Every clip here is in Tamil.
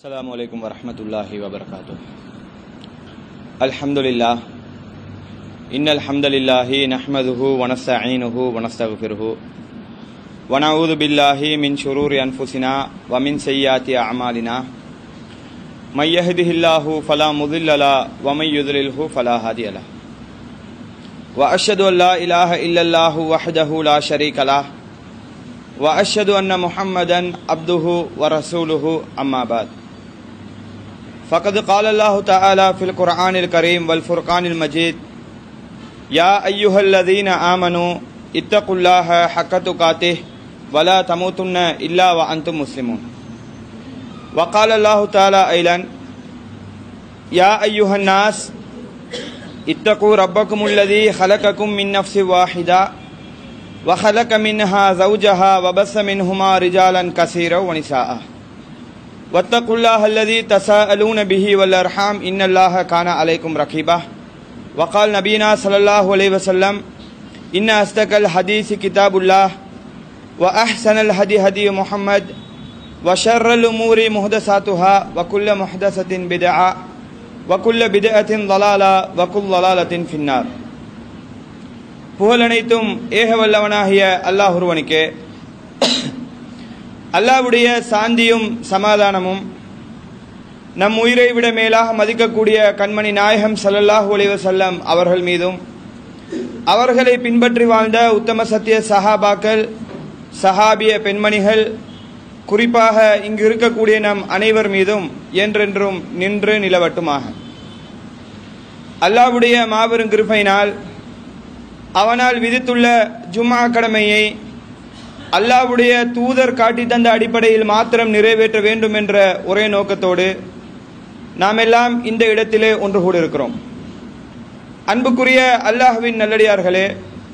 السلام عليكم ورحمة الله وبركاته الحمد لله إن الحمد لله نحمده ونستعينه ونستغفره ونعوذ بالله من شرور أنفسنا ومن سيئات أعمالنا من يهده الله فلا مضل له ومن يضلله فلا هادي له وأشهد أن لا إله إلا الله وحده لا شريك له وأشهد أن محمدا عبده ورسوله أما بعد فقد قال الله تعالى في القرآن الكريم والفرقان المجيد يا أيها الذين آمنوا اتقوا الله حق تقاته ولا تموتن إلا وأنتم مسلمون وقال الله تعالى أيضا يا أيها الناس اتقوا ربكم الذي خلقكم من نفس واحدة وخلق منها زوجها وبث منهما رجالا كثيرا ونساء واتقوا الله الذي تساءلون به والأرحام إن الله كان عليكم رقيبا وقال نبينا صلى الله عليه وسلم إن أصدق الحديث كتاب الله وأحسن الهدي هدي محمد وشر الأمور محدثاتها وكل محدثة بدعة وكل بدعة ضلالة وكل ضلالة في النار புகழனைத்தும் ஏக வல்லவனாகிய அல்லாஹ் ஒருவனுக்கே அல்லாஹ்வுடைய சாந்தியும் சமாதானமும் நம் உயிரை விட மேலாக மதிக்கக்கூடிய கண்மணி நாயகம் ஸல்லல்லாஹு அலைஹி வஸல்லம் அவர்கள் மீதும் அவர்களை பின்பற்றி வாழ்ந்த உத்தம சத்திய சஹாபாக்கள் சஹாபிய பெண்மணிகள் குறிப்பாக இங்கு இருக்கக்கூடிய நம் அனைவர் மீதும் என்றென்றும் நின்று நிலவட்டுமாக அல்லாஹ்வுடைய மாபெரும் கிருபையினால் அவனால் விதித்துள்ள ஜும்மா கடமையை அல்லாவுடைய தூதர் காட்டி தந்த அடிப்படையில் மாத்திரம் நிறைவேற்ற வேண்டும் என்ற ஒரே நோக்கத்தோடு நாம் எல்லாம் இந்த இடத்திலே ஒன்று கூடியிருக்கிறோம் அன்புக்குரிய அல்லாஹுவின் நல்லடியார்களே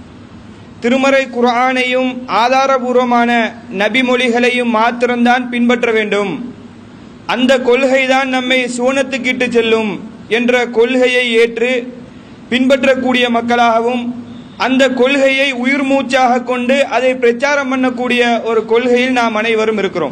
திருமறை குர்ஆனையும் ஆதாரபூர்வமான நபிமொழிகளையும் மாத்திரம்தான் பின்பற்ற வேண்டும் அந்த கொள்கைதான் நம்மை சுவனத்துக்கிட்டு செல்லும் என்ற கொள்கையை ஏற்று பின்பற்றக்கூடிய மக்களாகவும் அந்த கொள்கையை உயிர் மூச்சாக கொண்டு அதை பிரச்சாரம் பண்ணக்கூடிய ஒரு கொள்கையில் நாம் அனைவரும் இருக்கிறோம்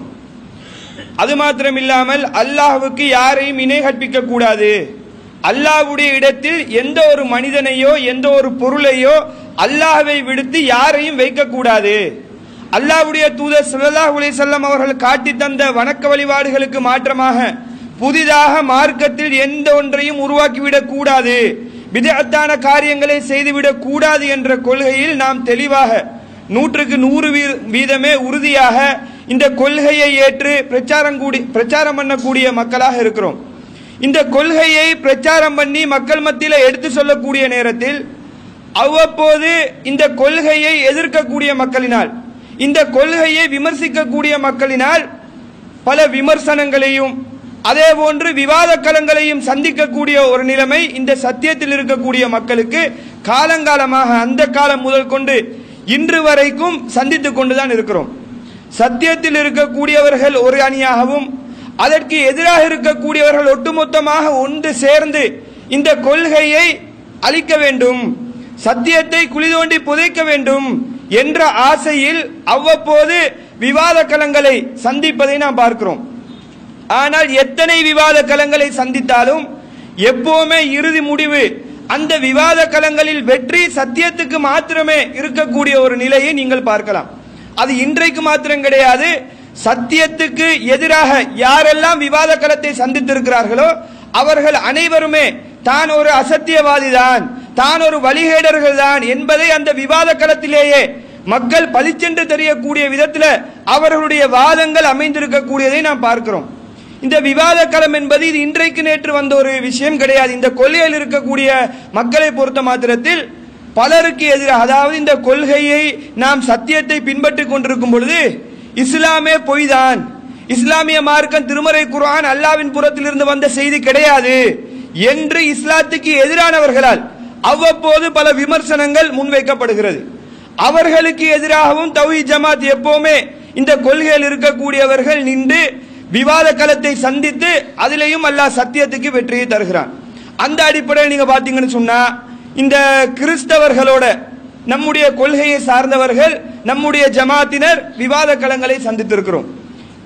அது மாத்திரம் இல்லாமல் அல்லாஹுக்கு யாரையும் இணை கற்பிக்க கூடாது அல்லாஹ்வுடைய இடத்தில் எந்த ஒரு மனிதனையோ எந்த ஒரு பொருளையோ அல்லாஹ்வை விடுத்து யாரையும் வைக்கக்கூடாது அல்லாஹ்வுடைய தூதர் ஸல்லல்லாஹு அலைஹி வஸல்லம் அவர்கள் காட்டி தந்த வணக்க வழிபாடுகளுக்கு மாற்றமாக புதிதாக மார்க்கத்தில் எந்த ஒன்றையும் உருவாக்கிவிடக் கூடாது விதத்தான காரியங்களை செய்துவிடக் கூடாது என்ற கொள்கையில் நாம் தெளிவாக நூற்றுக்கு நூறு வீதமே உறுதியாக இந்த கொள்கையை ஏற்று பிரச்சாரம் கூடி பிரச்சாரம் பண்ணக்கூடிய மக்களாக இருக்கிறோம் இந்த கொள்கையை பிரச்சாரம் பண்ணி மக்கள் மத்தியில் எடுத்து சொல்லக்கூடிய நேரத்தில் அவ்வப்போது இந்த கொள்கையை எதிர்க்கக்கூடிய மக்களினால் இந்த கொள்கையை விமர்சிக்கக்கூடிய மக்களினால் பல விமர்சனங்களையும் அதே போன்று விவாத களங்களையும் சந்திக்கக்கூடிய ஒரு நிலைமை இந்த சத்தியத்தில் இருக்கக்கூடிய மக்களுக்கு காலங்காலமாக அந்த காலம் முதல் கொண்டு இன்று வரைக்கும் சந்தித்துக் கொண்டுதான் இருக்கிறோம் சத்தியத்தில் இருக்கக்கூடியவர்கள் ஒரு அணியாகவும் அதற்கு எதிராக இருக்கக்கூடியவர்கள் ஒட்டுமொத்தமாக ஒன்று சேர்ந்து இந்த கொள்கையை அளிக்க வேண்டும் சத்தியத்தை குழி தோண்டி புதைக்க வேண்டும் என்ற ஆசையில் அவ்வப்போது விவாத களங்களை சந்திப்பதை நாம் பார்க்கிறோம் ஆனால் எத்தனை விவாத களங்களை சந்தித்தாலும் எப்பவுமே இறுதி முடிவு அந்த விவாத களங்களில் வெற்றி சத்தியத்துக்கு மாத்திரமே இருக்கக்கூடிய ஒரு நிலையை நீங்கள் பார்க்கலாம் அது இன்றைக்கு மாத்திரம் கிடையாது சத்தியத்துக்கு எதிராக யாரெல்லாம் விவாத களத்தை சந்தித்திருக்கிறார்களோ அவர்கள் அனைவருமே தான் ஒரு அசத்தியவாதி தான் தான் ஒரு வழிகேடர்கள் தான் என்பதை அந்த விவாத களத்திலேயே மக்கள் பளிச்சென்று தெரியக்கூடிய விதத்தில் அவர்களுடைய வாதங்கள் அமைந்திருக்கக்கூடியதை நாம் பார்க்கிறோம் இந்த விவாத களம் என்பது இது இன்றைக்கு நேற்று வந்த ஒரு விஷயம் கிடையாது இந்த கொள்கையில் இருக்கக்கூடிய மக்களை பொறுத்த மாத்திரத்தில் பலருக்கு எதிராக அதாவது இந்த கொள்கையை நாம் சத்தியத்தை பின்பற்றி கொண்டிருக்கும் பொழுது இஸ்லாமே பொய்தான் இஸ்லாமிய மார்க்கம் திருமறை குர்ஆன் அல்லாவின் புறத்திலிருந்து வந்த செய்தி கிடையாது என்று இஸ்லாத்துக்கு எதிரானவர்களால் அவ்வப்போது பல விமர்சனங்கள் முன்வைக்கப்படுகிறது அவர்களுக்கு எதிராகவும் தௌஹி ஜமாத் எப்பவுமே இந்த கொள்கையில் இருக்கக்கூடியவர்கள் நின்று விவாத களத்தை சந்தித்து அதிலேயும் அல்லாஹ் சத்தியத்துக்கு வெற்றியை தருகிறான் அந்த அடிப்படையில் நீங்க பாத்தீங்கன்னு சொன்னா இந்த கிறிஸ்தவர்களோட நம்முடைய கொள்கையை சார்ந்தவர்கள் நம்முடைய ஜமாத்தினர் விவாத களங்களை சந்தித்திருக்கிறோம்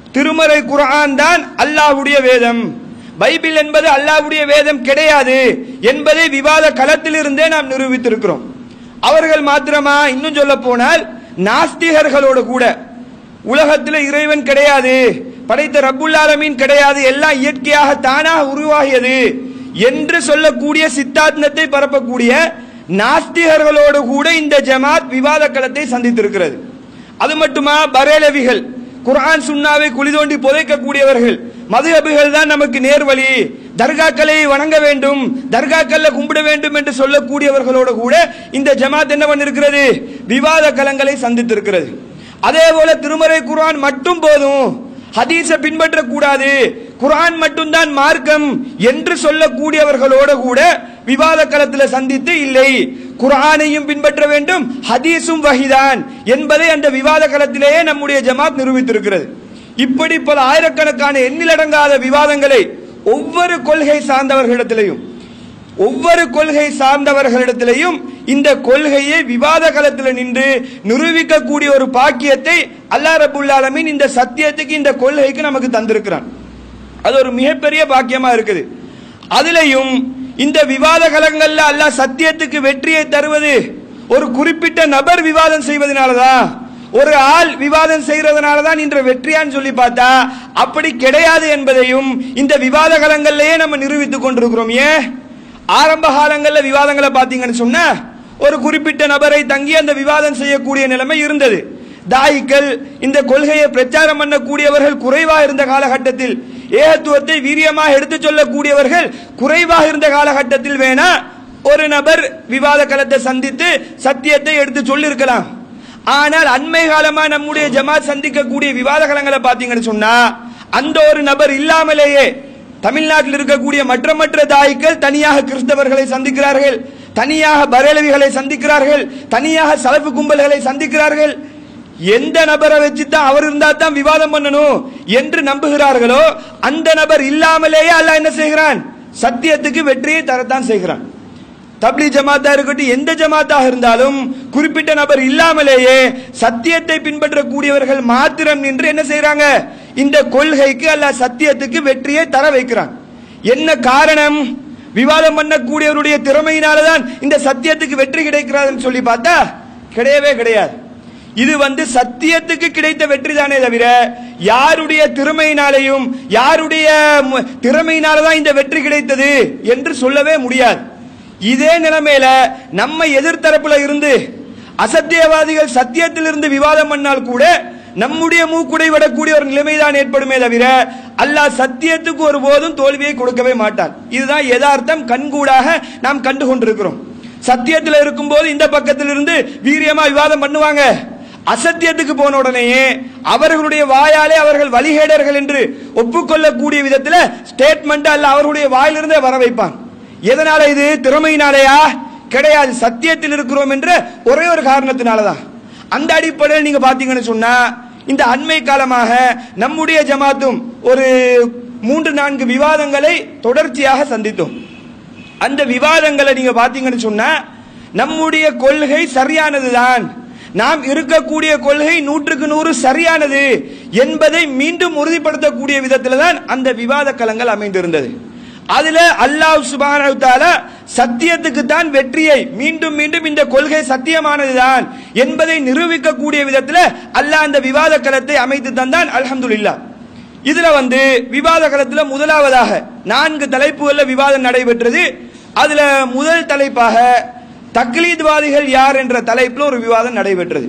திருமறை குர்ஆன் தான் அல்லாஹ்வுடைய வேதம் பைபிள் என்பது அல்லாஹ்வுடைய வேதம் கிடையாது என்பதை விவாத களத்திலிருந்தே நாம் நிரூபித்திருக்கிறோம் அவர்கள் மாத்திரமா இன்னும் சொல்ல போனால் நாஸ்திகர்களோடு கூட உலகத்தில் இறைவன் கிடையாது படைத்த ரப்புல் ஆலமீன் கிடையாது எல்லாம் இயற்கையாக தானாக உருவாகியது என்று சொல்லக்கூடிய சித்தாந்தத்தை பரப்பக்கூடிய நாஸ்திகர்களோடு கூட இந்த ஜமாத் விவாத களத்தை சந்தித்திருக்கிறது அது மட்டுமா பரேலவிகள் குர்ஆன் சுன்னாவை குழி தோண்டி புதைக்கக்கூடியவர்கள் மதுஹபுகள் தான் நமக்கு நேர்வழி தர்காக்களை வணங்க வேண்டும் தர்காக்கல்ல கும்பிட வேண்டும் என்று சொல்லக்கூடியவர்களோடு கூட இந்த ஜமாத் என்ன பண்ணிருக்கிறது விவாத களங்களை சந்தித்திருக்கிறது அதே போல திருமறை குர்ஆன் மட்டும் போதும் ஹதீஸை பின்பற்றக்கூடாது குர்ஆன் மட்டும்தான் மார்க்கம் என்று சொல்லக்கூடியவர்களோடு கூட விவாத களத்தில் சந்தித்து இல்லை குர்ஆனையும் பின்பற்ற வேண்டும் ஹதீஸும் வஹிதான் என்பதை அந்த விவாத களத்திலேயே நம்முடைய ஜமாத் நிரூபித்திருக்கிறது இப்படி பல ஆயிரக்கணக்கான எண்ணிலடங்காத விவாதங்களை ஒவ்வொரு கொள்கை சார்ந்தவர்களிடத்திலையும் ஒவ்வொரு கொள்கை சார்ந்தவர்களிடத்திலையும் இந்த கொள்கையை விவாத களத்தில் நின்று நிரூபிக்கக்கூடிய ஒரு பாக்கியத்தை அல்லா ரபுல் ஆலமீன் இந்த சத்தியத்துக்கு இந்த கொள்கைக்கு நமக்கு தந்திருக்கிறான் அது ஒரு மிகப்பெரிய பாக்கியமா இருக்குது அதுலயும் இந்த விவாத களங்கள்ல அல்லாஹ் சத்தியத்துக்கு வெற்றியை தருவது ஒரு குறிப்பிட்ட நபர் விவாதம் செய்வதனாலதான் ஒரு ஆள் விவாதம் செய்யறதுனால தான் இன்று வெற்றியான்னு சொல்லி பார்த்தா அப்படி கிடையாது என்பதையும் இந்த விவாத களங்கள்லயே நம்ம நிரூபித்துக் கொண்டிருக்கிறோம் ஏன் ஆரம்ப காலங்களில் விவாதங்களை பார்த்தீங்கன்னு சொன்னா ஒரு குறிப்பிட்ட நபரை தங்கி அந்த விவாதம் செய்யக்கூடிய நிலைமை இருந்தது தாயிக்கள் இந்த கொள்கையை பிரச்சாரம் பண்ணக்கூடியவர்கள் குறைவாக இருந்த காலகட்டத்தில் ஏகத்துவத்தை வீரியமாக எடுத்துச் சொல்லக்கூடியவர்கள் குறைவாக இருந்த காலகட்டத்தில் வேணா ஒரு நபர் விவாத களத்தை சந்தித்து சத்தியத்தை எடுத்து சொல்லியிருக்கலாம் ஆனால் அண்மை காலமா நம்முடைய ஜமாத் சந்திக்கக்கூடிய விவாத களங்களை பார்த்தீங்கன்னு சொன்னா அந்த ஒரு நபர் இல்லாமலேயே தமிழ்நாட்டில் இருக்கக்கூடிய மற்ற மற்ற தாய்க்கள் தனியாக கிறிஸ்தவர்களை சந்திக்கிறார்கள் தனியாக பரேலவிகளை சந்திக்கிறார்கள் தனியாக சலப்பு கும்பல்களை சந்திக்கிறார்கள் எந்த நபரை வச்சு தான் அவர் இருந்தா தான் விவாதம் பண்ணணும் என்று நம்புகிறார்களோ அந்த நபர் இல்லாமலேயே அல்லாஹ் என்ன செய்கிறான் சத்தியத்துக்கு வெற்றியை தரத்தான் செய்கிறான் தப்லி ஜமாத்தா இருக்கட்டும் எந்த ஜமாத்தாக இருந்தாலும் குறிப்பிட்ட நபர் இல்லாமலேயே சத்தியத்தை பின்பற்றக்கூடியவர்கள் மாத்திரம் நின்று என்ன செய்யறாங்க இந்த கொள்கைக்கு அல்ல சத்தியத்துக்கு வெற்றியை தர வைக்கிறான் என்ன காரணம் விவாதம் பண்ணக்கூடியவருடைய திறமையினாலதான் இந்த சத்தியத்துக்கு வெற்றி கிடைக்கிறாதுன்னு சொல்லி பார்த்தா கிடையவே கிடையாது இது வந்து சத்தியத்துக்கு கிடைத்த வெற்றி தானே தவிர யாருடைய திறமையினாலையும் யாருடைய மு- திறமையினாலதான் இந்த வெற்றி கிடைத்தது என்று சொல்லவே முடியாது இதே நிலைமையில நம்ம எதிர்த்தரப்புல இருந்து அசத்தியவாதிகள் சத்தியத்திலிருந்து விவாதம் பண்ணால் கூட நம்முடைய மூக்குடை விடக்கூடிய ஒரு நிலைமைதான் ஏற்படுமே தவிர அல்லாஹ் சத்தியத்துக்கு ஒருபோதும் தோல்வியை கொடுக்கவே மாட்டான் இதுதான் யதார்த்தம் கண்கூடாக நாம் கண்டு கொண்டிருக்கிறோம் சத்தியத்தில் இருக்கும்போது இந்த பக்கத்தில் இருந்து வீரியமா விவாதம் பண்ணுவாங்க அசத்தியத்துக்கு போன உடனேயே அவர்களுடைய வாயாலே அவர்கள் வழிகேடர்கள் என்று ஒப்புக்கொள்ளக்கூடிய விதத்தில் ஸ்டேட்மெண்ட் அல்ல அவர்களுடைய வாயிலிருந்தே வர வைப்பான் எதனால இது திறமையினாலேயா கிடையாது சத்தியத்தில் இருக்கிறோம் என்ற ஒரே ஒரு காரணத்தினாலதான் அந்த அடிப்படையில் நீங்க பாத்தீங்கன்னு சொன்னா இந்த அண்மை காலமாக நம்முடைய ஜமாத்தும் ஒரு மூன்று நான்கு விவாதங்களை தொடர்ச்சியாக சந்தித்தோம் அந்த விவாதங்களை நீங்க பாத்தீங்கன்னு சொன்னா நம்முடைய கொள்கை சரியானதுதான் நாம் இருக்கக்கூடிய கொள்கை நூற்றுக்கு நூறு சரியானது என்பதை மீண்டும் உறுதிப்படுத்தக்கூடிய விதத்தில் தான் அந்த விவாத களங்கள் அமைந்திருந்தது அதுல அல்லாஹ் சுபானு தாலா சத்தியத்துக்கு தான் வெற்றியை மீண்டும் மீண்டும் இந்த கொள்கை சத்தியமானதுதான் என்பதை நிரூபிக்கக்கூடிய விதத்தில் அல்லாஹ் அந்த விவாத களத்தை அமைத்து தந்தான் அல்ஹம்துலில்லாஹ் இதுல வந்து விவாத களத்துல முதலாவதாக நான்கு தலைப்புகள்ல விவாதம் நடைபெற்றது அதுல முதல் தலைப்பாக தக்லீத்வாதிகள் யார் என்ற தலைப்புல ஒரு விவாதம் நடைபெற்றது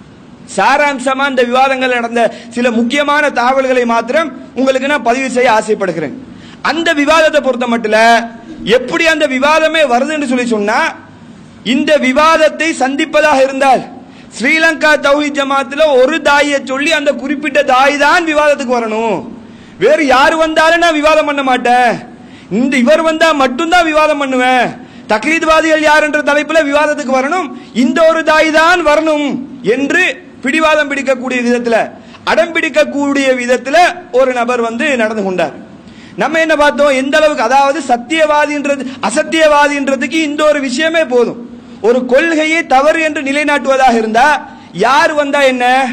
சாராம்சமா இந்த விவாதங்கள் நடந்த சில முக்கியமான தகவல்களை மாத்திரம் உங்களுக்கு நான் பதிவு செய்ய ஆசைப்படுகிறேன் அந்த விவாதத்தை பொறுத்த மட்டும் எப்படி அந்த விவாதமே வருதுன்னு சொல்லி சொன்னா இந்த விவாதத்தை சந்திப்பதாக இருந்தால் ஸ்ரீலங்கா தௌஹித் ஜமாத்துல ஒரு தாயை சொல்லி அந்த குறிப்பிட்ட தாய் தான் விவாதத்துக்கு வரணும் வேறு யார் வந்தாலும் நான் விவாதம் பண்ண மாட்டேன் இந்த இவர் வந்தா மட்டும்தான் விவாதம் பண்ணுவேன் தக்லீத்வாதிகள் யார் என்ற தலைப்புல விவாதத்துக்கு வரணும் இந்த ஒரு தாய் தான் வரணும் என்று பிடிவாதம் பிடிக்கக்கூடிய விதத்துல அடம் பிடிக்கக்கூடிய விதத்துல ஒரு நபர் வந்து நடந்து கொண்டார் நம்ம என்ன பார்த்தோம் எந்த அளவுக்கு அதாவது சத்தியவாதின்றது அசத்தியவாதின்றதுக்கு இந்த ஒரு விஷயமே போதும் ஒரு கொள்கையை தவறு என்று நிலைநாட்டுவதாக இருந்தா யார் வந்தா என்ன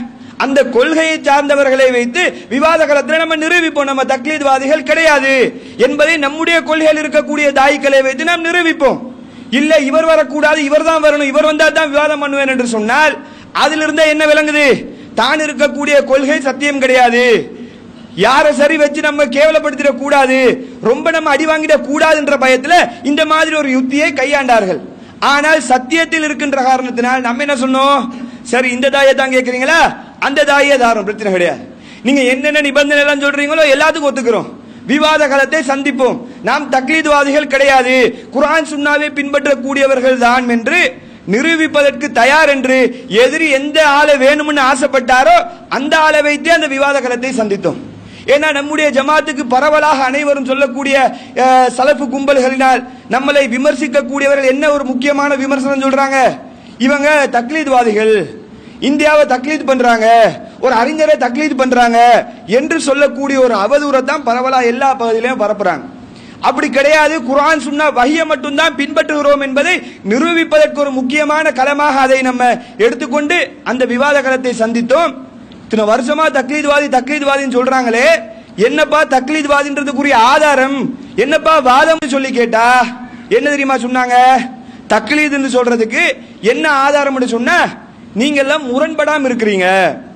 அந்த கொள்கையை சார்ந்தவர்களை வைத்து விவாத களத்தில் நம்ம நிரூபிப்போம் நம்ம தக்லீத்வாதிகள் கிடையாது என்பதை நம்முடைய கொள்கையில் இருக்கக்கூடிய தாய்க்களை வைத்து நாம் நிரூபிப்போம் இல்ல இவர் வரக்கூடாது இவர் தான் வரணும் இவர் வந்தா தான் விவாதம் பண்ணுவேன் என்று சொன்னால் அதிலிருந்தே என்ன விளங்குது தான் இருக்கக்கூடிய கொள்கை சத்தியம் கிடையாது யாரை சரி வச்சு நம்ம கேவலப்படுத்திட கூடாது ரொம்ப நம்ம அடி வாங்கிட கூடாதுன்ற பயத்துல இந்த மாதிரி ஒரு யுத்தியை கையாண்டார்கள் ஆனால் சத்தியத்தில் இருக்கின்ற காரணத்தினால் நம்ம என்ன சொன்னோம் சரி இந்த தாயை தான் கேட்கறீங்களா அந்த தாயே தாரம் பிரச்சனை கிடையாது நீங்க என்னென்ன நிபந்தனை எல்லாம் சொல்றீங்களோ எல்லாத்துக்கும் ஒத்துக்கிறோம் விவாத காலத்தை சந்திப்போம் நாம் தக்லீத்வாதிகள் கிடையாது குர்ஆன் சுன்னாவை பின்பற்றக்கூடியவர்கள் தான் என்று நிரூபிப்பதற்கு தயார் என்று எதிரி எந்த ஆளை வேணும்னு ஆசைப்பட்டாரோ அந்த ஆளை வைத்தே அந்த விவாத களத்தை சந்தித்தோம் ஏன்னா நம்முடைய ஜமாத்துக்கு பரவலாக அனைவரும் சொல்லக்கூடிய அஹ், சலஃபு கும்பல்களினால் நம்மளை விமர்சிக்கக்கூடியவர்கள் என்ன ஒரு முக்கியமான விமர்சனம் சொல்றாங்க இவங்க தக்லீத்வாதிகள் இந்தியாவை தக்லீத் பண்றாங்க ஒரு அறிஞரை தக்லீத் பண்றாங்க என்று சொல்லக்கூடிய ஒரு அவதூறை தான் பரவலா எல்லா பகுதியிலையும் பரப்புறாங்க அப்படி கிடையாது குர்ஆன் சுன்னா வஹிய மட்டும்தான் பின்பற்றுகிறோம் என்பதை நிரூபிப்பதற்கு ஒரு முக்கியமான களமாக அதை நம்ம எடுத்துக்கொண்டு அந்த விவாத களத்தை சந்தித்தோம் இத்தனை வருஷமா தக்லீத்வாதி தக்லீத்வாதின்னு சொல்றாங்களே என்னப்பா தக்லீத்வாதின்றதுக்குரிய ஆதாரம் என்னப்பா வாதம்னு சொல்லி கேட்டா என்ன தெரியுமா சொன்னாங்க தக்லீதுன்னு சொல்றதுக்கு என்ன ஆதாரம்னு சொன்னா நீங்க எல்லாம் முரண்படாம இருக்கிறீங்க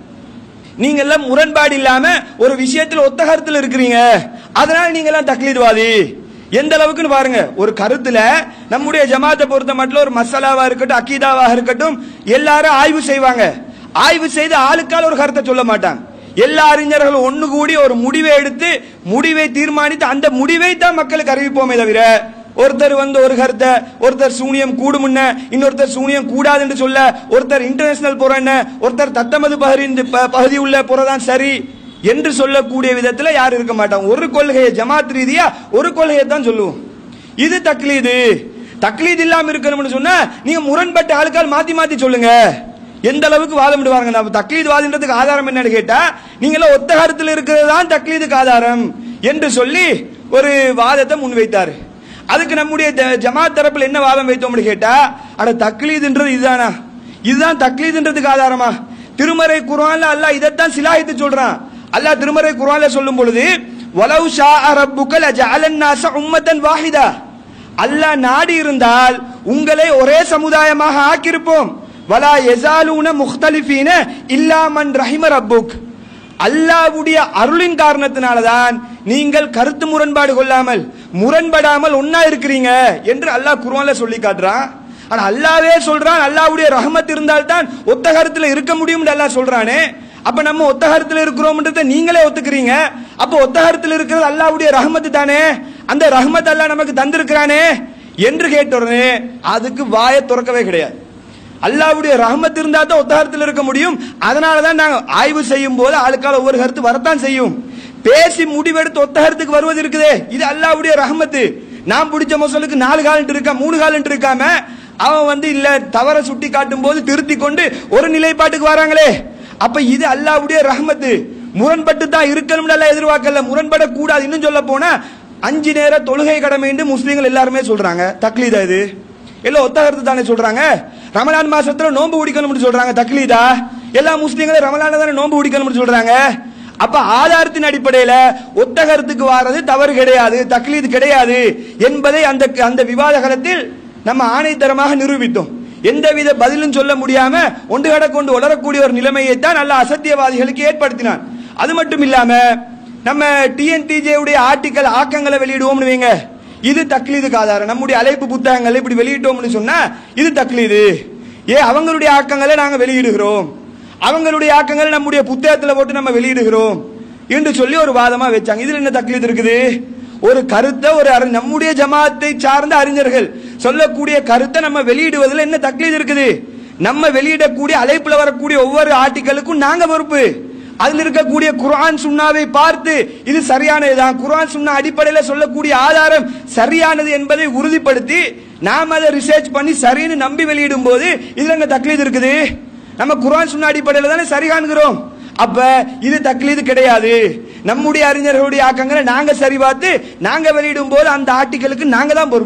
நீங்க எல்லாம் முரண்பாடு இல்லாம ஒரு விஷயத்துல ஒத்த கருத்துல இருக்கிறீங்க அதனால நீங்க எல்லாம் தக்லீத்வாதி எந்த அளவுக்குன்னு பாருங்க ஒரு கருத்துல நம்முடைய ஜமாத்தை பொறுத்த மட்டும் ஒரு மசாலாவா இருக்கட்டும் அக்கீதாவாக இருக்கட்டும் எல்லாரும் ஆய்வு செய்வாங்க ஆய்வு செய்து ஆளுக்கால் ஒரு கருத்தை சொல்ல மாட்டாங்க எல்லா அறிஞர்களும் ஒண்ணு கூடி ஒரு முடிவை எடுத்து முடிவை தீர்மானித்து அந்த முடிவை தான் மக்களுக்கு அறிவிப்போமே தவிர ஒருத்தர் வந்து ஒரு கருத்தை ஒருத்தர் சூனியம் கூடுமுன்ன இன்னொருத்தர் சூனியம் கூடாது என்று சொல்ல ஒருத்தர் இன்டர்நேஷனல் புறன்னு ஒருத்தர் தத்தமது பகுதி இந்த ப- பகுதி உள்ள புறதான் சரி என்று சொல்லக்கூடிய விதத்துல யாரும் இருக்க மாட்டாங்க ஒரு கொள்கையை ஜமாத் ரீதியா ஒரு கொள்கையை தான் சொல்லுவோம் இது தக்லீது தக்லீது இல்லாம இருக்கணும்னு சொன்னா நீங்க முரண்பட்ட ஆளுக்கால் மாத்தி மாத்தி சொல்லுங்க எந்த அளவுக்கு வாதம் விடுவாங்க நம்ம தக்லீது வாதின்றதுக்கு ஆதாரம் என்னன்னு கேட்டா நீங்கள ஒத்த கருத்துல இருக்கிறது தான் தக்லீதுக்கு ஆதாரம் என்று சொல்லி ஒரு வாதத்தை முன்வைத்தாரு அதுக்கு நம்முடைய ஜ- ஜமாத் தரப்புல என்ன வாதம் வைத்தோம்னு கேட்டா அட தக்லீதுன்றது இதுதானா இதுதான் தக்லீதுன்றதுக்கு ஆதாரமா திருமறை குர்ஆன்ல அல்லாஹ் இதைத்தான் சிலாயித்து சொல்றான் அல்லாஹ் திருமறை குர்ஆன்ல சொல்லும் பொழுது வலவு ஷா ரப்புக்க லஜஅலன் நாஸ உம்மத்தன் வாஹிதா அல்லாஹ் நாடி இருந்தால் உங்களை ஒரே சமுதாயமாக ஆக்கியிருப்போம் வலா எசாலூன முக்தலிஃபீன இல்லா மன் ரஹிம ரப்புக் அல்லாஹ்வுடைய அருளின் காரணத்தினாலதான் நீங்கள் கருத்து முரண்பாடு கொள்ளாமல் முரண்படாமல் ஒன்னா இருக்கிறீங்க என்று அல்லாஹ் குர்ஆன்ல சொல்லி காட்டுறான் ஆனா அல்லாவே சொல்றான் அல்லாஹ்வுடைய ரஹமத் இருந்தால்தான் ஒத்த கருத்துல இருக்க முடியும்னு அல்லாஹ் சொல்றானே அப்ப நம்ம ஒத்த கருத்துல இருக்கிறோம்ன்றத நீங்களே ஒத்துக்கிறீங்க அப்ப ஒத்த கருத்துல இருக்கிறது அல்லாஹ்வுடைய ரஹமத் தானே அந்த ரஹமத் அல்லாஹ் நமக்கு தந்திருக்கிறானே என்று கேட்ட உடனே அதுக்கு வாயை திறக்கவே கிடையாது அல்லாஹ்வுடைய ரஹமத் இருந்தா தான் ஒத்த கருத்துல இருக்க முடியும் அதனால தான் நாங்க ஆய்வு செய்யும் போது ஆளுக்கால ஒவ்வொரு கருத்து வரத்தான் செய்யும் பேசி முடிவெடுத்து ஒத்த கருத்துக்கு வருவது இருக்குதே இது அல்லாஹ்வுடைய ரஹமத்து நான் பிடிச்ச மொசலுக்கு நாலு காலன்ட்டு இருக்கா மூணு காலன்ட்டு இருக்காம அவன் வந்து இல்ல தவற சுட்டி காட்டும் போது திருத்தி கொண்டு ஒரு நிலைப்பாட்டுக்கு வராங்களே அப்ப இது அல்லாஹ்வுடைய ரஹமத்து முரண்பட்டு தான் இருக்கணும்னு எல்லாம் எதிர்பார்க்கல முரண்படக்கூடாது இன்னும் சொல்ல போனா அஞ்சு நேர தொழுகை கடமைன்னு முஸ்லீம்கள் எல்லாருமே சொல்றாங்க தக்லீதா இது எல்லாம் ஒத்த கருத்து தானே சொல்றாங்க ரமலான் மாசத்துல நோன்பு குடிக்கணும்னு சொல்றாங்க தக்லீதா எல்லா முஸ்லீம்களும் ரமலான்ல தானே நோன்பு குடிக்கணும்னு சொல்றாங்க அப்ப ஆதாரத்தின் அடிப்படையில ஒத்த கருத்துக்கு வாரது தவறு கிடையாது தக்லீது கிடையாது என்பதை அந்த அந்த விவாத காலத்தில் நம்ம ஆணைத்தரமாக நிரூபித்தோம் எந்தவித பதிலும் சொல்ல முடியாம ஒன்று கட கொண்டு உளரக்கூடிய ஒரு நிலைமையை தான் நல்ல அசத்தியவாதிகளுக்கு ஏற்படுத்தினான் அது மட்டும் இல்லாம நம்ம டிஎன்டிஜே உடைய ஆர்டிக்கல் ஆக்கங்களை வெளியிடுவோம்னு வைங்க இது தக்லீதுக்கு ஆதாரம் நம்முடைய அழைப்பு புத்தகங்களை இப்படி வெளியிட்டோம்னு சொன்னா இது தக்லீது ஏ அவங்களுடைய ஆக்கங்களை நாங்க வெளியிடுகிறோம் அவங்களுடைய ஆக்கங்களை நம்முடைய புத்தகத்துல போட்டு நம்ம வெளியிடுகிறோம் என்று சொல்லி ஒரு வாதமா வச்சாங்க இதுல என்ன தக்லீது இருக்குது ஒரு கருத்தை ஒரு அறி- நம்முடைய ஜமாத்தை சார்ந்த அறிஞர்கள் சொல்லக்கூடிய கருத்தை நம்ம வெளியிடுவதில் என்ன தக்லீது இருக்குது நம்ம வெளியிடக்கூடிய அழைப்புல வரக்கூடிய ஒவ்வொரு ஆர்டிக்கலுக்கும் நாங்க பொறுப்பு அதில் இருக்கக்கூடிய குர்ஆன் சுன்னாவை பார்த்து இது சரியானதுதான் குர்ஆன் சுன்னா அடிப்படையில் சொல்லக்கூடிய ஆதாரம் சரியானது என்பதை உறுதிப்படுத்தி நாம் அதை ரிசர்ச் பண்ணி சரின்னு நம்பி வெளியிடும் போது இதுல என்ன தக்லீது இருக்குது நம்ம குர்ஆன் சுன்னா அடிப்படையில் தானே சரி காண்கிறோம் அப்ப இது தக்லீது கிடையாது நம்முடைய அறிஞர்களுடைய ஆக்கங்களை நாங்க சரி பார்த்து நாங்க வெளியிடும் போது அந்த ஆர்டிக்கலுக்கு நாங்க தான் பொறுப்பு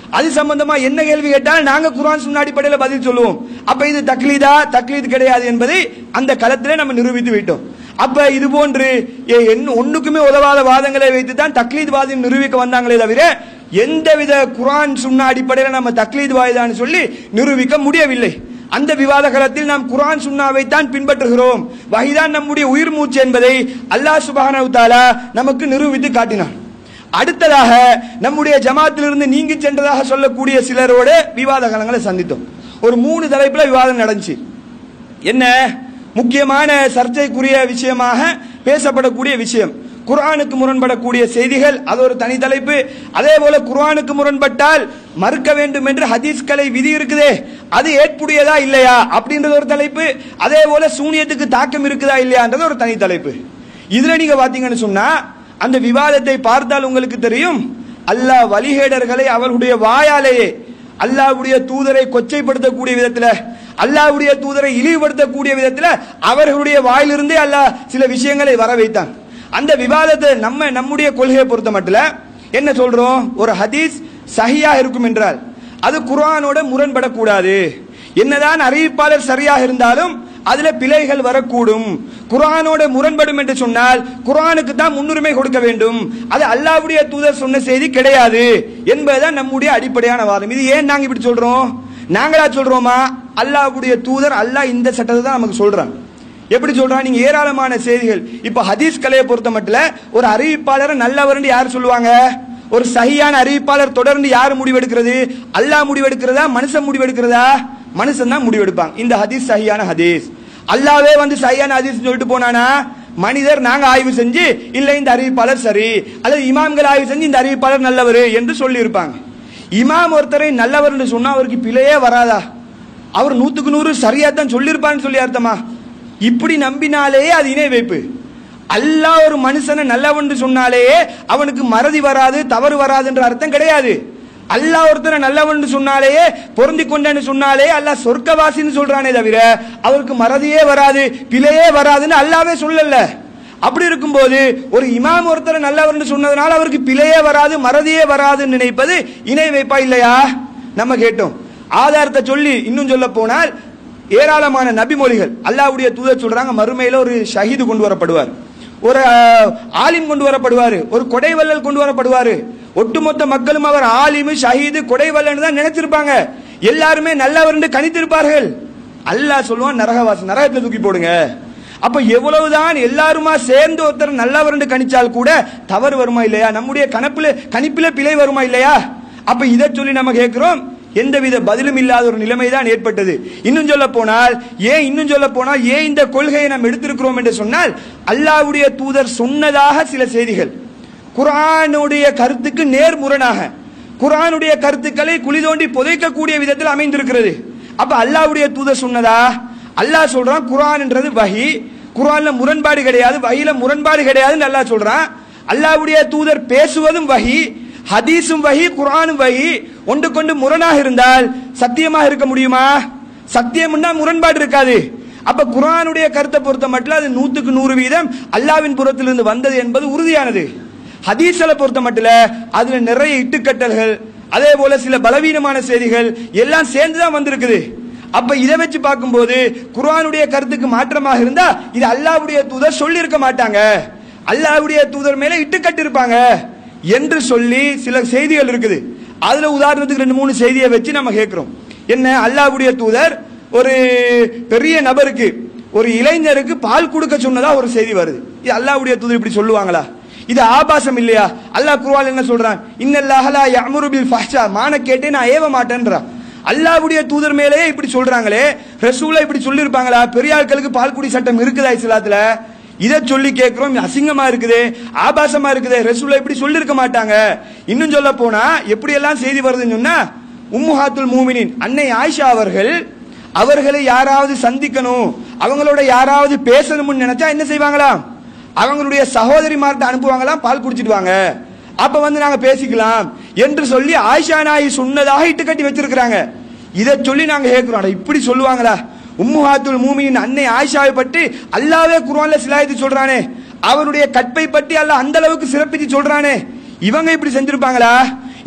அது சம்பந்தமா என்ன கேள்வி கேட்டால் நாங்க குர்ஆன் சுன்னா அடிப்படையில் பதில் சொல்லுவோம் அப்ப இது தக்லீதா தக்லீத் கிடையாது என்பதை அந்த களத்திலே நம்ம நிரூபித்து விட்டோம் அப்ப இது போன்று ஏ- என்ன ஒண்ணுக்குமே உதவாத வாதங்களை வைத்து தான் தக்லீத் வாதம் நிரூபிக்க வந்தாங்களே தவிர எந்தவித குர்ஆன் சுன்னா அடிப்படையில் நம்ம தக்லீத் வாய்தான்னு சொல்லி நிரூபிக்க முடியவில்லை அந்த விவாத களத்தில் நாம் குர்ஆன் சுன்னாவை தான் பின்பற்றுகிறோம் வகைதான் நம்முடைய உயிர் மூச்சு என்பதை அல்லாஹ் சுப்ஹானஹு தஆலா நமக்கு நிரூபித்து காட்டினான் அடுத்ததாக நம்முடைய ஜமாத்திலிருந்து நீங்கி சென்றதாக சொல்லக்கூடிய சிலரோட விவாத களங்களை சந்தித்தோம் ஒரு மூணு தலைப்புல விவாதம் நடந்துச்சு என்ன முக்கியமான சர்ச்சைக்குரிய விஷயமாக பேசப்படக்கூடிய விஷயம் குர்ஆனுக்கு முரண்படக்கூடிய செய்திகள் அது ஒரு தனி தலைப்பு அதே போல குர்ஆனுக்கு முரண்பட்டால் மறுக்க வேண்டும் என்று ஹதீஸ்களை விதி இருக்குதே அது ஏற்புடையதா இல்லையா அப்படின்றது ஒரு தலைப்பு அதே போல சூனியத்துக்கு தாக்கம் இருக்குதா இல்லையான்றது ஒரு தனி தலைப்பு இதுல நீங்க பாத்தீங்கன்னு சொன்னா அந்த விவாதத்தை பார்த்தால் உங்களுக்கு தெரியும் அல்லாஹ் வழிகேடர்களை அவர்களுடைய வாயாலேயே அல்லாஹ்வுடைய தூதரை கொச்சைப்படுத்தக்கூடிய விதத்துல அல்லாஹ்வுடைய தூதரை இழிவுபடுத்தக்கூடிய விதத்துல அவர்களுடைய வாயிலிருந்தே அல்லாஹ் சில விஷயங்களை வர வைத்தான் அந்த விவாதத்தை நம்ம நம்முடைய கொள்கையை பொறுத்த மட்டும் என்ன சொல்றோம் ஒரு ஹதீஸ் சஹியா இருக்கும் என்றால் அது குர்ஆனோட முரண்படக்கூடாது என்னதான் அறிவிப்பாளர் சரியாக இருந்தாலும் அதுல பிழைகள் வரக்கூடும் குர்ஆனோட முரண்படும் என்று சொன்னால் குர்ஆனுக்கு தான் முன்னுரிமை கொடுக்க வேண்டும் அது அல்லாஹ்வுடைய தூதர் சொன்ன செய்தி கிடையாது என்பதுதான் நம்முடைய அடிப்படையான வாதம் இது ஏன் நாங்க இப்படி சொல்றோம் நாங்களா சொல்றோமா அல்லாஹ்வுடைய தூதர் அல்லாஹ் இந்த சட்டத்தை தான் நமக்கு சொல்றான் எப்படி சொல்றான் நீங்க ஏராளமான செய்திகள் இப்ப ஹதீஸ் கலையை பொறுத்த மட்டும் ஒரு அறிவிப்பாளரை நல்லவர்னு யார் சொல்லுவாங்க ஒரு சகியான அறிவிப்பாளர் தொடர்ந்து யார் முடிவெடுக்கிறது அல்லாஹ் முடிவெடுக்கிறதா மனுஷன் முடிவெடுக்கிறதா மனுஷன் தான் முடிவெடுப்பாங்க இந்த ஹதீஸ் சஹியான ஹதீஸ் அல்லாவே வந்து சஹியான ஹதீஸ் சொல்லிட்டு போனானா மனிதர் நாங்க ஆய்வு செஞ்சு இல்ல இந்த அறிவிப்பாளர் சரி அல்லது இமாம்கள் ஆய்வு செஞ்சு இந்த அறிவிப்பாளர் நல்லவர் என்று சொல்லி இருப்பாங்க இமாம் ஒருத்தரை நல்லவர் என்று சொன்னா அவருக்கு பிழையே வராதா அவர் நூத்துக்கு நூறு சரியா தான் சொல்லியிருப்பான்னு சொல்லி அர்த்தமா இப்படி நம்பினாலே அது இணை வைப்பு அல்லாஹ் ஒரு மனுஷனை நல்லவன் சொன்னாலே அவனுக்கு மறதி வராது தவறு வராதுன்ற அர்த்தம் கிடையாது அல்லாஹ் ஒருத்தனை நல்லவன் சொன்னாலே பொருந்தி கொண்டேன்னு சொன்னாலே அல்லாஹ் சொர்க்கவாசின்னு சொல்றானே தவிர அவருக்கு மறதியே வராது பிழையே வராதுன்னு அல்லாவே சொல்லல அப்படி இருக்கும்போது ஒரு இமாம் ஒருத்தரை நல்லவர்னு சொன்னதுனால அவருக்கு பிழையே வராது மறதியே வராதுன்னு நினைப்பது இணை வைப்பா இல்லையா நம்ம கேட்டோம் ஆதாரத்தை சொல்லி இன்னும் சொல்ல போனால் ஏராளமான நபிமொழிகள் அல்லாஹ்வுடைய தூதர் சொல்றாங்க மறுமையில ஒரு ஷஹீது கொண்டு வரப்படுவார் ஒரு அஹ், ஆலிம் கொண்டு வரப்படுவார் ஒரு கொடைவள்ளல் கொண்டு வரப்படுவார் ஒட்டுமொத்த மக்களும் அவர் ஆலிமு ஷஹீது கொடைவல்லன் தான் நினைச்சிருப்பாங்க எல்லாருமே நல்லவர்னு கணித்திருப்பார்கள் அல்லாஹ் சொல்லுவான் நரகவாசி நரகத்துல தூக்கி போடுங்க அப்ப எவ்வளவுதான் எல்லாருமா சேர்ந்து ஒருத்தர் நல்லவர்னு கணிச்சால் கூட தவறு வருமா இல்லையா நம்முடைய கணப்பில கணிப்பில பிழை வருமா இல்லையா அப்ப இதை சொல்லி நம்ம கேட்கிறோம் எந்தவித பதிலும் இல்லாத ஒரு நிலைமை தான் ஏற்பட்டது இன்னும் சொல்ல போனால் ஏன் இன்னும் சொல்ல போனால் ஏன் இந்த கொள்கையை நாம் எடுத்திருக்கிறோம் என்று சொன்னால் அல்லாஹ்வுடைய தூதர் சொன்னதாக சில செய்திகள் குர்ஆனுடைய கருத்துக்கு நேர்முரணாக குர்ஆனுடைய கருத்துக்களை குழி தோண்டி புதைக்கக்கூடிய விதத்தில் அமைந்திருக்கிறது அப்ப அல்லாஹ்வுடைய தூதர் சொன்னதா அல்லாஹ் சொல்றான் குர்ஆன்ன்றது வஹி குர்ஆன்ல முரண்பாடு கிடையாது வஹில முரண்பாடு கிடையாதுன்னு அல்லாஹ் சொல்றான் அல்லாஹ்வுடைய தூதர் பேசுவதும் வஹி ஹதீஸும் வஹி குர்ஆனும் வஹி ஒன்று கொண்டு முரணாக இருந்தால் சத்தியமாக இருக்க முடியுமா சத்தியம்னா முரண்பாடு இருக்காது அப்ப குர்ஆனுடைய கருத்தை பொறுத்த மட்டும் அது நூத்துக்கு நூறு வீதம் அல்லாவின் புறத்திலிருந்து வந்தது என்பது உறுதியானது ஹதீஸலை பொறுத்த மட்டும் அதுல நிறைய இட்டுக்கட்டல்கள் அதே போல சில பலவீனமான செய்திகள் எல்லாம் சேர்ந்து தான் வந்திருக்குது அப்ப இதை வச்சு பார்க்கும்போது குர்ஆனுடைய கருத்துக்கு மாற்றமாக இருந்தா இது அல்லாஹ்வுடைய தூதர் சொல்லி இருக்க மாட்டாங்க அல்லாஹ்வுடைய தூதர் மேல இட்டுக்கட்டு இருப்பாங்க என்று சொல்லி சில செய்திகள் இருக்குது அதுல உதாரணத்துக்கு ரெண்டு மூணு செய்தியை வச்சு நம்ம கேட்கிறோம் என்ன அல்லாஹ்வுடைய தூதர் ஒரு பெரிய நபருக்கு ஒரு இளைஞருக்கு பால் கொடுக்க சொன்னதா ஒரு செய்தி வருது இது அல்லாஹ்வுடைய தூதர் இப்படி சொல்லுவாங்களா இது ஆபாசம் இல்லையா அல்லாஹ் குர்ஆன் என்ன சொல்றான் இன்னல்லாஹ லா யஅமுரு பில் ஃபஹ்ஷா மான கேட்டே நான் ஏவ மாட்டேன்றான் அல்லாஹ்வுடைய தூதர் மேலேயே இப்படி சொல்றாங்களே ரசூலா இப்படி சொல்லியிருப்பாங்களா பெரிய ஆட்களுக்கு பால் குடி சட்டம் இருக்குதா இஸ்லாத்துல இதை சொல்லி கேட்கிறோம் இது அசிங்கமா இருக்குது ஆபாசமா இருக்குது ரசூலா இப்படி சொல்லியிருக்க மாட்டாங்க இன்னும் சொல்ல போனா எப்படி எல்லாம் செய்தி வருதுன்னு சொன்னா உம்முஹாத்துல் மூமினின் அன்னை ஆயிஷா அவர்கள் அவர்களை யாராவது சந்திக்கணும் அவங்களோட யாராவது பேசணும்னு நினைச்சா என்ன செய்வாங்களாம் அவங்களுடைய சகோதரிமார்ட்ட அனுப்புவாங்களாம் பால் குடிச்சிட்டு வாங்க அப்ப வந்து நாங்க பேசிக்கலாம் என்று சொல்லி ஆயிஷா நாயி சொன்னதாக இட்டு கட்டி வச்சிருக்கிறாங்க இதை சொல்லி நாங்க கேட்கிறோம் அட இப்படி சொல்லுவாங்களா உம்முஹாத்துல் மூமியின் அன்னை ஆயிஷாவை பற்றி அல்லாவே குர்ஆன்ல சிலாயத்து சொல்றானே அவருடைய கற்பை பற்றி அல்லாஹ் அந்த அளவுக்கு சிறப்பிச்சு சொல்றானே இவங்க இப்படி செஞ்சிருப்பாங்களா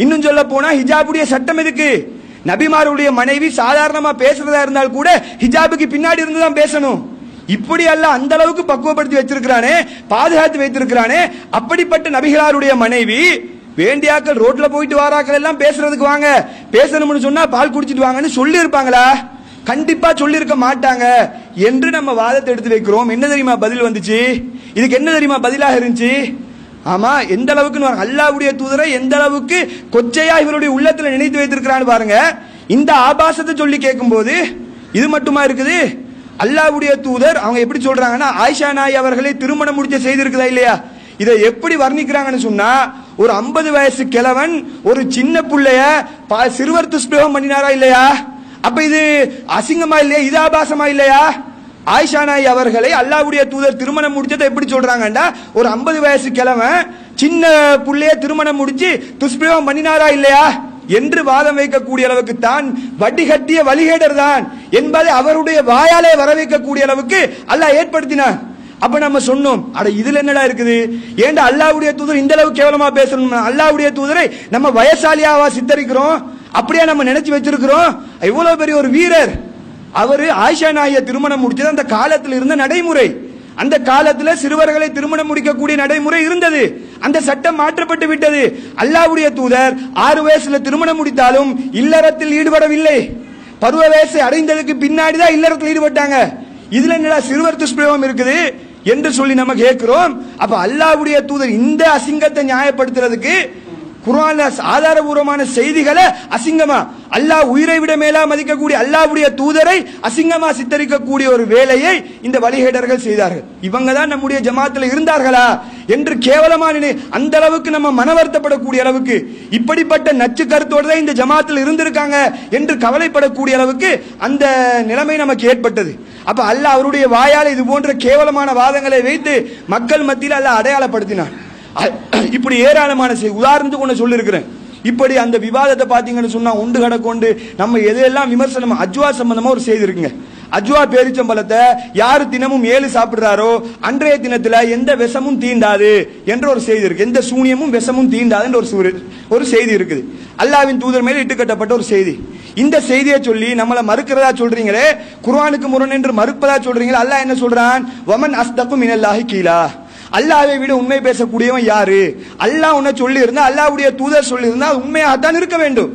இன்னும் சொல்ல போனா ஹிஜாபுடைய சட்டம் எதுக்கு நபிமாருடைய மனைவி சாதாரணமா பேசுறதா இருந்தால் கூட ஹிஜாபுக்கு பின்னாடி இருந்து தான் பேசணும் இப்படி அல்ல அந்த அளவுக்கு பக்குவப்படுத்தி வச்சிருக்கிறானே பாதுகாத்து வைத்திருக்கிறானே அப்படிப்பட்ட நபிகளாருடைய மனைவி வேண்டியாக்கள் ரோட்ல போயிட்டு வாராக்கள் எல்லாம் பேசுறதுக்கு வாங்க பேசணும்னு சொன்னா பால் குடிச்சிட்டு வாங்கன்னு சொல்லி இருப்பாங்களா கண்டிப்பா சொல்லியிருக்க மாட்டாங்க என்று நம்ம வாதத்தை எடுத்து வைக்கிறோம் என்ன தெரியுமா பதில் வந்துச்சு இதுக்கு என்ன தெரியுமா பதிலாக இருந்துச்சு ஆமா எந்த அளவுக்கு அல்லாவுடைய தூதரை எந்த அளவுக்கு கொச்சையா இவருடைய உள்ளத்துல நினைத்து வைத்திருக்கிறான்னு பாருங்க இந்த ஆபாசத்தை சொல்லி கேட்கும்போது இது மட்டுமா இருக்குது அல்லாவுடைய தூதர் அவங்க எப்படி சொல்றாங்கன்னா ஆயிஷா நாய் அவர்களை திருமணம் முடிச்ச செய்தி இருக்குதா இல்லையா இதை எப்படி வர்ணிக்கிறாங்கன்னு சொன்னா ஒரு ஐம்பது வயசு கிழவன் ஒரு சின்ன புள்ளைய ப- சிறுவர் துஷ்பிரயோகம் பண்ணினாரா இல்லையா அப்ப இது அசிங்கமா இல்லையா இது ஆபாசமா இல்லையா ஆயிஷா நாய் அவர்களை அல்லாவுடைய தூதர் திருமணம் முடிச்சதை எப்படி சொல்றாங்கடா ஒரு ஐம்பது வயசு கிழவன் சின்ன புள்ளைய திருமணம் முடிச்சு துஷ்பிரயோகம் பண்ணினாரா இல்லையா என்று வாதம் வைக்கக்கூடிய அளவுக்கு தான் வடிகட்டிய வழிகேடர் தான் என்பதை அவருடைய வாயாலே வர வைக்கக்கூடிய அளவுக்கு அல்லாஹ் ஏற்படுத்தினான் அப்ப நம்ம சொன்னோம் அட இதுல என்னடா இருக்குது ஏன்டா அல்லாவுடைய தூதர் இந்த அளவுக்கு கேவலமா பேசணும் அல்லாவுடைய தூதரை நம்ம வயசாலியாவா சித்தரிக்கிறோம் அப்படியே நம்ம நினைச்சு வச்சிருக்கிறோம் இவ்வளவு பெரிய ஒரு வீரர் அவரு ஆயிஷா நாய திருமணம் முடிச்சது அந்த காலத்தில் இருந்த நடைமுறை அந்த காலத்துல சிறுவர்களை திருமணம் முடிக்கக்கூடிய நடைமுறை இருந்தது அந்த சட்டம் மாற்றப்பட்டு விட்டது அல்லாவுடைய தூதர் ஆறு வயசுல திருமணம் முடித்தாலும் இல்லறத்தில் ஈடுபடவில்லை பருவ வயசு அடைந்ததுக்கு பின்னாடி தான் இல்லறத்தில் ஈடுபட்டாங்க இதுல என்னடா சிறுவர் துஷ்பிரயோகம் இருக்குது என்று சொல்லி நம்ம கேட்கிறோம் அப்ப அல்லாஹ்வுடைய தூதர் இந்த அசிங்கத்தை நியாயப்படுத்துறதுக்கு குர்ஆன்ல ஆதாரபூர்வமான செய்திகளை அசிங்கமா அல்லாஹ் உயிரை விட மேலா மதிக்கக்கூடிய அல்லாஹ்வுடைய தூதரை அசிங்கமா சித்தரிக்கக்கூடிய ஒரு வேலையை இந்த வழிகேடர்கள் செய்தார்கள் இவங்க தான் நம்முடைய ஜமாத்துல இருந்தார்களா என்று கேவலமா நினை அந்த அளவுக்கு நம்ம மனவருத்தப்படக்கூடிய அளவுக்கு இப்படிப்பட்ட நச்சு கருத்தோடு தான் இந்த ஜமாத்தில் இருந்திருக்காங்க என்று கவலைப்படக்கூடிய அளவுக்கு அந்த நிலைமை நமக்கு ஏற்பட்டது அப்ப அல்லாஹ் அவருடைய வாயால் இது போன்ற கேவலமான வாதங்களை வைத்து மக்கள் மத்தியில் அல்லாஹ் அடையாளப்படுத்தினான் அ- இப்படி ஏராளமான செய் உதாரணத்துக்கு ஒன்று சொல்லியிருக்கிறேன் இப்படி அந்த விவாதத்தை பார்த்தீங்கன்னு சொன்னா உண்டு கடக்கொண்டு நம்ம எதையெல்லாம் விமர்சனம் அஜ்வா சம்பந்தமா ஒரு செய்தி இருக்குங்க அஜ்வா பேரிச்சம்பழத்தை யாரு தினமும் ஏழு சாப்பிடுறாரோ அன்றைய தினத்துல எந்த விஷமும் தீண்டாது என்ற ஒரு செய்தி இருக்கு எந்த சூனியமும் விஷமும் தீண்டாதுன்ற ஒரு சூரு- ஒரு செய்தி இருக்குது அல்லாவின் தூதர் மேல இட்டுக்கட்டப்பட்ட ஒரு செய்தி இந்த செய்தியை சொல்லி நம்மளை மறுக்கிறதா சொல்றீங்களே குர்ஆனுக்கு முரண் என்று மறுப்பதா சொல்றீங்களே அல்லாஹ் என்ன சொல்றான் வமன் அஸ்தக்கும் மினல்லாஹி கீழா அல்லாஹ்வை விட உண்மை பேசக்கூடியவன் யாரு அல்லாஹ் உன்னை சொல்லி இருந்தா அல்லாஹ்வுடைய தூதர் சொல்லி இருந்தா அது உண்மையாகத்தான் இருக்க வேண்டும்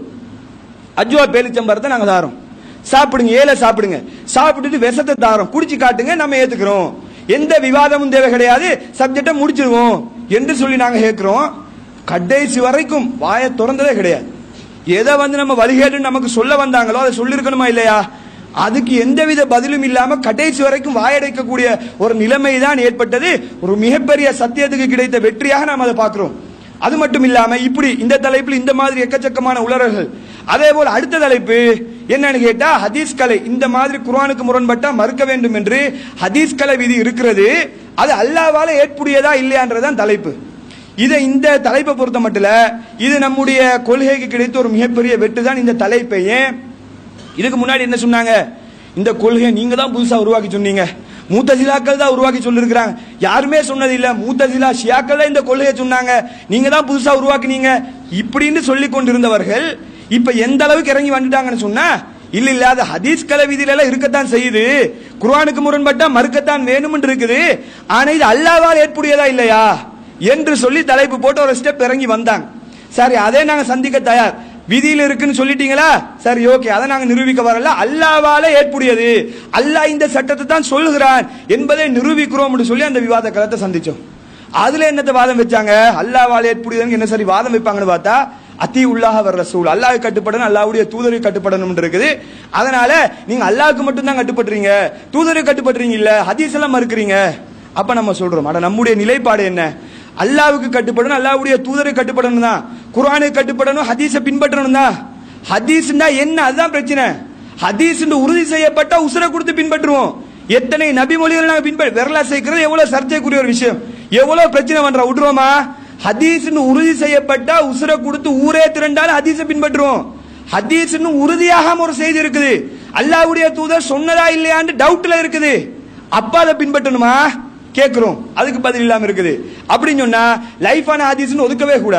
அஜ்வா பேலிச்சம்பரத்தை நாங்க தாரோம் சாப்பிடுங்க ஏழை சாப்பிடுங்க சாப்பிட்டுட்டு விஷத்தை தாரோம் குடிச்சு காட்டுங்க நம்ம ஏத்துக்கிறோம் எந்த விவாதமும் தேவை கிடையாது சப்ஜெக்டை முடிச்சிருவோம் என்று சொல்லி நாங்க கேட்கிறோம் கடைசி வரைக்கும் வாயை திறந்ததே கிடையாது எதை வந்து நம்ம வழிகேட்டு நமக்கு சொல்ல வந்தாங்களோ அதை சொல்லியிருக்கணுமா இல்லையா அதுக்கு எந்தவித பதிலும் இல்லாம கடைசி வரைக்கும் வாயடைக்கக்கூடிய ஒரு நிலைமை தான் ஏற்பட்டது ஒரு மிகப்பெரிய சத்தியத்துக்கு கிடைத்த வெற்றியாக நாம் அதை பார்க்கிறோம் அது மட்டும் இல்லாம இப்படி இந்த தலைப்பில் இந்த மாதிரி எக்கச்சக்கமான உளறல்கள் அதே போல் அடுத்த தலைப்பு என்னன்னு கேட்டா ஹதீஸ் கலை இந்த மாதிரி குர்ஆனுக்கு முரண்பட்டா மறுக்க வேண்டும் என்று ஹதீஸ் கலை விதி இருக்கிறது அது அல்லாவால ஏற்புடையதா இல்லையான்றதுதான் தலைப்பு இதை இந்த தலைப்பை பொறுத்த மட்டும் இல்ல, இது நம்முடைய கொள்கைக்கு கிடைத்த ஒரு மிகப்பெரிய வெற்றி தான் இந்த தலைப்பையே இதுக்கு முன்னாடி என்ன சொன்னாங்க இந்த கொள்கையை நீங்க தான் புதுசா உருவாக்கி சொன்னீங்க மூத்தசிலாக்கள் தான் உருவாக்கி சொல்லிருக்கிறாங்க யாருமே சொன்னது இல்ல மூத்தசிலா ஷியாக்கள் தான் இந்த கொள்கையை சொன்னாங்க நீங்க தான் புதுசா உருவாக்கினீங்க இப்படின்னு சொல்லி கொண்டிருந்தவர்கள் இப்ப எந்த அளவுக்கு இறங்கி வந்துட்டாங்கன்னு சொன்னா இல்ல இல்ல அது ஹதீஸ் கலை விதியில எல்லாம் இருக்கத்தான் செய்யுது குர்ஆனுக்கு முரண்பட்டா மறுக்கத்தான் வேணும்னு இருக்குது ஆனா இது அல்லாவால் ஏற்புடையதா இல்லையா என்று சொல்லி தலைப்பு போட்டு ஒரு ஸ்டெப் இறங்கி வந்தாங்க சரி அதே நாங்க சந்திக்க தயார் விதியில் இருக்குன்னு சொல்லிட்டீங்களா சரி ஓகே அதை நாங்க நிரூபிக்க வரல அல்லாவால ஏற்புடையது அல்லாஹ் இந்த சட்டத்தை தான் சொல்லுகிறான் என்பதை நிரூபிக்கிறோம் சொல்லி அந்த விவாத களத்தை சந்திச்சோம் அதுல என்னத்த வாதம் வச்சாங்க அல்லாவால ஏற்புடையதுன்னு என்ன சரி வாதம் வைப்பாங்கன்னு பார்த்தா அத்தி உள்ளாக வர்ற சூழ் அல்லாஹ் கட்டுப்படணும் அல்லாவுடைய தூதருக்கு கட்டுப்படணும் இருக்குது அதனால நீங்க அல்லாஹ்க்கு மட்டும் தான் கட்டுப்படுறீங்க தூதருக்கு கட்டுப்படுறீங்க இல்ல ஹதீஸ் எல்லாம் மறுக்கிறீங்க அப்ப நம்ம சொல்றோம் அட நம்முடைய நிலைப்பாடு என்ன அல்லாவுக்கு கட்டுப்படணும் அல்லாவுடைய தூதருக்கு கட்டுப்படணும் தான் குர்ஆனுக்கு கட்டுப்படணும் ஹதீஸை பின்பற்றணும் தான் ஹதீஸ்னா என்ன அதுதான் பிரச்சனை ஹதீஸ் உறுதி செய்யப்பட்ட உசுரை கொடுத்து பின்பற்றுவோம் எத்தனை நபிமொழிகள் நாங்க பின்பற்ற விரலா சேர்க்கிறது எவ்வளவு சர்ச்சைக்குரிய ஒரு விஷயம் எவ்வளவு பிரச்சனை பண்ற விட்டுருவோமா ஹதீஸ் உறுதி செய்யப்பட்ட உசுரை கொடுத்து ஊரே திரண்டாலும் ஹதீஸை பின்பற்றுவோம் ஹதீஸ் உறுதியாகாம ஒரு செய்தி இருக்குது அல்லாஹ்வுடைய தூதர் சொன்னதா இல்லையான்னு டவுட்ல இருக்குது அப்ப அதை பின்பற்றணுமா கேட்கிறோம் அதுக்கு பதில் இல்லாம இருக்குது அப்படின்னு சொன்னா லைஃபான ஹதீஸ்னு ஒதுக்கவே கூடாது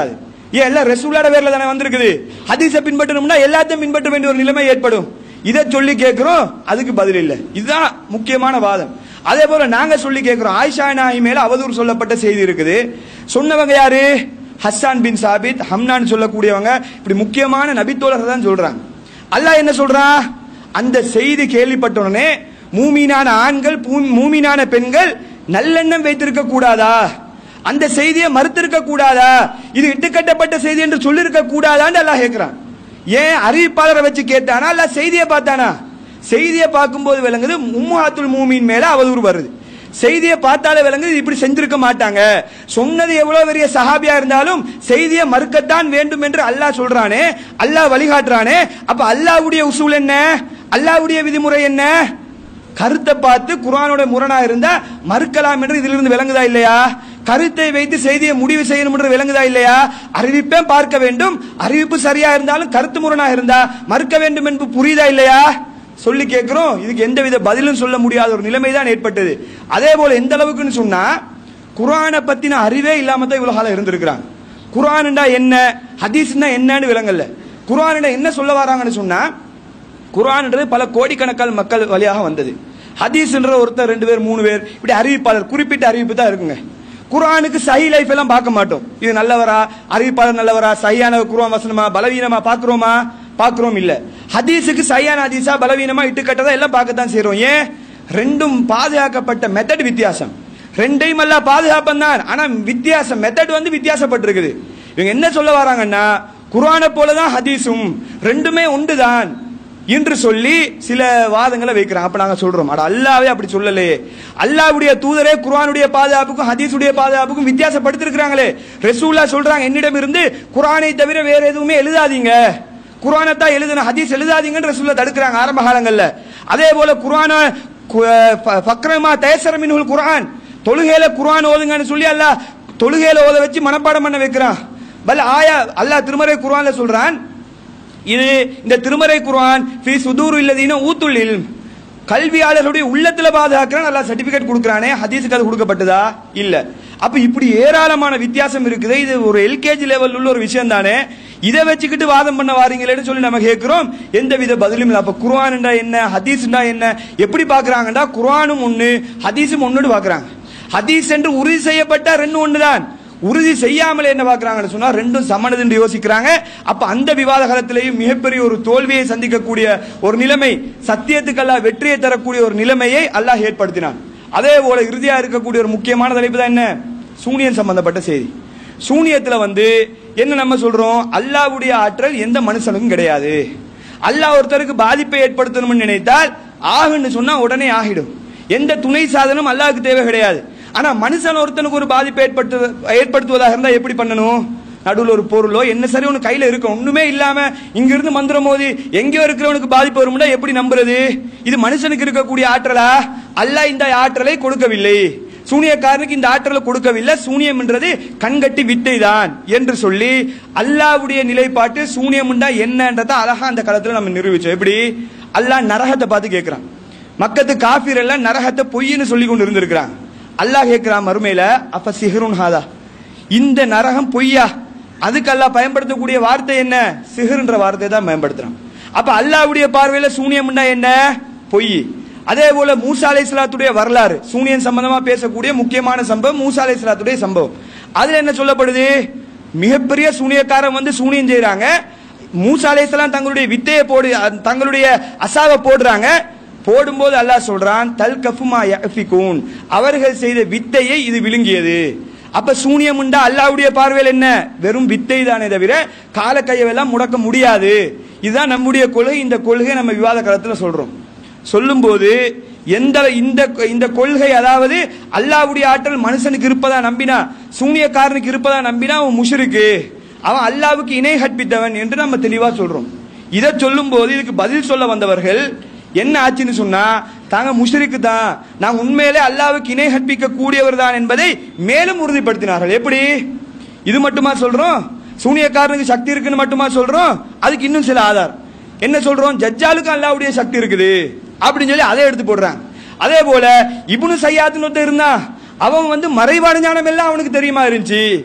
ஏன் எல்லாம் ரசூலோட பேர்ல தானே வந்திருக்குது ஹதீஸை பின்பற்றணும்னா எல்லாத்தையும் பின்பற்ற வேண்டிய ஒரு நிலைமை ஏற்படும் இதை சொல்லி கேட்கிறோம் அதுக்கு பதில் இல்லை இதுதான் முக்கியமான வாதம் அதே போல நாங்க சொல்லி கேட்கிறோம் ஆயிஷா நாயி மேல அவதூறு சொல்லப்பட்ட செய்தி இருக்குது சொன்னவங்க யாரு ஹஸ்ஸான் பின் சாபித் ஹம்னான் சொல்லக்கூடியவங்க இப்படி முக்கியமான நபித்தோழர்கள் தான் சொல்றாங்க அல்லாஹ் என்ன சொல்றான் அந்த செய்தி கேள்விப்பட்ட உடனே மூமீனான ஆண்கள் பூ- மூமீனான பெண்கள் நல்லெண்ணம் வைத்திருக்க கூடாதா அந்த செய்தியை மறுத்திருக்க கூடாதா இது இட்டுக்கட்டப்பட்ட செய்தி என்று சொல்லிருக்க கூடாதான்னு அல்லாஹ் கேட்கிறான் ஏன் அறிவிப்பாளரை வச்சு கேட்டானா அல்ல செய்தியை பார்த்தானா செய்தியை பார்க்கும்போது விளங்குது உம்முஹாத்துல் மூமின் மேல அவதூறு வருது செய்தியை பார்த்தாலே விளங்குது இப்படி செஞ்சிருக்க மாட்டாங்க சொன்னது எவ்வளவு பெரிய சஹாபியா இருந்தாலும் செய்தியை மறுக்கத்தான் வேண்டும் என்று அல்லாஹ் சொல்றானே அல்லாஹ் வழிகாட்டுறானே அப்ப அல்லாஹ்வுடைய உசூல் என்ன அல்லாஹ்வுடைய விதிமுறை என்ன கருத்தை பார்த்து குர்ஆனோட முரணா இருந்தா மறுக்கலாம் என்று இதிலிருந்து விளங்குதா இல்லையா கருத்தை வைத்து செய்தியை முடிவு செய்யணும் என்று விளங்குதா இல்லையா அறிவிப்பே பார்க்க வேண்டும் அறிவிப்பு சரியா இருந்தாலும் கருத்து முரணா இருந்தா மறுக்க வேண்டும் என்று புரியுதா இல்லையா சொல்லி கேட்கிறோம் இதுக்கு எந்தவித பதிலும் சொல்ல முடியாத ஒரு நிலைமை தான் ஏற்பட்டது அதே போல எந்த அளவுக்குன்னு சொன்னா குர்ஆனை பத்தின அறிவே இல்லாம தான் இவ்வளவு காலம் இருந்திருக்கிறாங்க குர்ஆன்டா என்ன ஹதீஸ்னா என்னன்னு விளங்கல குர்ஆன்டா என்ன சொல்ல வராங்கன்னு சொன்னா குர்ஆன்ன்றது பல கோடிக்கணக்கான மக்கள் வழியாக வந்தது ஹதீஸ்ன்ற ஒருத்தர் ரெண்டு பேர் மூணு பேர் இப்படி அறிவிப்பாளர் குறிப்பிட்ட அறிவிப்பு தான் இருக்குங்க குர்ஆனுக்கு சஹி லைஃப் எல்லாம் பார்க்க மாட்டோம் இது நல்லவரா அறிவிப்பாளர் நல்லவரா சஹியான குர்ஆன் வசனமா பலவீனமா பார்க்கிறோமா பார்க்கிறோம் இல்ல ஹதீஸுக்கு சஹியான ஹதீஸா பலவீனமா இட்டுக்கட்டதா எல்லாம் பார்க்கத்தான் செய்றோம் ஏன் ரெண்டும் பாதுகாக்கப்பட்ட மெத்தட் வித்தியாசம் ரெண்டையும் எல்லாம் பாதுகாப்பம் தான் ஆனா வித்தியாசம் மெத்தட் வந்து வித்தியாசப்பட்டிருக்குது இவங்க என்ன சொல்ல வராங்கன்னா குர்ஆனை போல தான் ஹதீஸும் ரெண்டுமே ஒன்றுதான் என்று சொல்லி சில வாதங்களை வைக்கிறாங்க அப்ப நாங்க சொல்றோம் அட அல்லாவே அப்படி சொல்லலையே அல்லாஹ்வுடைய தூதரே குர்ஆனுடைய பாதுகாப்புக்கும் ஹதீஸுடைய பாதுகாப்புக்கும் வித்தியாசப்படுத்திருக்கிறாங்களே ரசூல்லா சொல்றாங்க என்னிடம் இருந்து குர்ஆனை தவிர வேற எதுவுமே எழுதாதீங்க குர்ஆனை தான் எழுதணும் ஹதீஸ் எழுதாதீங்கன்னு ரசூல்லா தடுக்கிறாங்க ஆரம்ப காலங்கள்ல அதே போல குர்ஆன ஃபக்ரமா தயசர மின்ஹுல் குர்ஆன் தொழுகையில குர்ஆன் ஓதுங்கன்னு சொல்லி அல்லாஹ் தொழுகையில ஓத வச்சு மனப்பாடம் பண்ண வைக்கிறான் பல் ஆயா அல்லாஹ் திருமறை குர்ஆன்ல சொல்றான் இது இந்த திருமறை குர்ஆன் ஃபி சுதூர் இல்லதீன ஊத்துல் இல்ம் கல்வியாளர்களுடைய உள்ளத்துல பாதுகாக்கிறான் நல்லா சர்டிபிகேட் கொடுக்கறானே ஹதீஸுக்கு அது கொடுக்கப்பட்டதா இல்ல அப்ப இப்படி ஏராளமான வித்தியாசம் இருக்குது இது ஒரு எல்கேஜி லெவல் உள்ள ஒரு விஷயம் தானே இதை வச்சுக்கிட்டு வாதம் பண்ண வாரீங்களேன்னு சொல்லி நம்ம கேட்கிறோம் எந்த வித பதிலும் இல்லை அப்ப குர்ஆன்டா என்ன ஹதீஸ்டா என்ன எப்படி பாக்குறாங்கடா குர்ஆனும் ஒண்ணு ஹதீஸும் ஒண்ணுன்னு பாக்குறாங்க ஹதீஸ் என்று உறுதி செய்யப்பட்ட ரெண்டு ஒண்ணுதான் உறுதி செய்யாமல் என்ன பார்க்கறாங்கன்னு சொன்னா ரெண்டும் சமனது என்று யோசிக்கிறாங்க அப்ப அந்த விவாத காலத்திலேயும் மிகப்பெரிய ஒரு தோல்வியை சந்திக்கக்கூடிய ஒரு நிலைமை சத்தியத்துக்கெல்லாம் வெற்றியை தரக்கூடிய ஒரு நிலைமையை அல்லாஹ் ஏற்படுத்தினான் அதே போல இறுதியா இருக்கக்கூடிய ஒரு முக்கியமான தலைப்பு தான் என்ன சூனியன் சம்பந்தப்பட்ட செய்தி சூனியத்துல வந்து என்ன நம்ம சொல்றோம் அல்லாஹ்வுடைய ஆற்றல் எந்த மனுஷனுக்கும் கிடையாது அல்லாஹ் ஒருத்தருக்கு பாதிப்பை ஏற்படுத்தணும்னு நினைத்தால் ஆகுன்னு சொன்னா உடனே ஆகிடும் எந்த துணை சாதனம் அல்லாஹ்வுக்கு தேவை கிடையாது ஆனா மனுஷன் ஒருத்தனுக்கு ஒரு பாதிப்பை ஏற்படுத்து ஏற்படுத்துவதாக இருந்தா எப்படி பண்ணணும் நடுவில் ஒரு பொருளோ என்ன சரி உனக்கு கையில இருக்கும் ஒண்ணுமே இல்லாம இங்க இருந்து மந்திரம் மோதி எங்கேயோ இருக்கிறவனுக்கு பாதிப்பு வரும்னா எப்படி நம்புறது இது மனுஷனுக்கு இருக்கக்கூடிய ஆற்றலா அல்லாஹ் இந்த ஆற்றலை கொடுக்கவில்லை சூனியக்காரனுக்கு இந்த ஆற்றலை கொடுக்கவில்லை சூனியம் என்றது கண்கட்டி வித்தை தான் என்று சொல்லி அல்லாஹ்வுடைய நிலைப்பாட்டு சூனியம் என்னன்றத அழகா அந்த காலத்துல நம்ம நிரூபிச்சோம் எப்படி அல்லாஹ் நரகத்தை பார்த்து கேட்கிறான் மக்கத்து காஃபிர் எல்லாம் நரகத்தை பொய்ன்னு சொல்லி கொண்டு இருந்திருக்கிறாங்க அல்லாஹ் கேட்கிறான் மறுமையில அப்ப சிஹருன் ஹாதா இந்த நரகம் பொய்யா அதுக்கு அல்லாஹ் பயன்படுத்தக்கூடிய வார்த்தை என்ன சிஹர்ன்ற வார்த்தையை தான் பயன்படுத்துறான் அப்ப அல்லாஹ்வுடைய பார்வையில சூனியம்னா என்ன பொய் அதே போல மூசா அலைஹிஸ்ஸலாத்துடைய வரலாறு சூனியன் சம்பந்தமா பேசக்கூடிய முக்கியமான சம்பவம் மூசா அலைஹிஸ்ஸலாத்துடைய சம்பவம் அதுல என்ன சொல்லப்படுது மிகப்பெரிய சூனியக்காரன் வந்து சூனியம் செய்றாங்க மூசா அலைஹிஸ்ஸலாம் தங்களுடைய வித்தையை போடு அஹ், தங்களுடைய அசாவை போடுறாங்க போடும்போது அல்லாஹ் சொல்றான் தல் கஃபுமா யஃபிகூன் அவர்கள் செய்த வித்தையை இது விழுங்கியது அப்ப சூனியம் உண்டா அல்லாஹ்வுடைய பார்வையில் என்ன வெறும் வித்தை தானே தவிர கால கையவெல்லாம் முடக்க முடியாது இதுதான் நம்முடைய கொள்கை இந்த கொள்கை நம்ம விவாத காலத்துல சொல்றோம் சொல்லும்போது எந்த இந்த இந்த கொள்கை அதாவது அல்லாஹ்வுடைய ஆற்றல் மனுஷனுக்கு இருப்பதா நம்பினா சூனியக்காரனுக்கு இருப்பதா நம்பினா அவன் முஷருக்கு அவன் அல்லாஹ்வுக்கு இணை கற்பித்தவன் என்று நம்ம தெளிவா சொல்றோம் இதை சொல்லும் போது இதுக்கு பதில் சொல்ல வந்தவர்கள் என்ன ஆச்சுன்னு சொன்னா தாங்க முஷரிக்கு தான் நாங்க உண்மையிலே அல்லாஹ்வுக்கு இணை கற்பிக்க கூடியவர் தான் என்பதை மேலும் உறுதிப்படுத்தினார்கள் எப்படி இது மட்டுமா சொல்றோம் சூனியக்காரனுக்கு சக்தி இருக்குன்னு மட்டுமா சொல்றோம் அதுக்கு இன்னும் சில ஆதாரம் என்ன சொல்றோம் ஜஜ்ஜாலுக்கு அல்லாஹ்வுடைய சக்தி இருக்குது அப்படின்னு சொல்லி அதை எடுத்து போடுறாங்க அதே போல இப்னு சையாத்துன்னு ஒருத்தன் இருந்தான் அவன் வந்து மறைவான ஞானம் எல்லாம் அவனுக்கு தெரியுமா இருந்துச்சு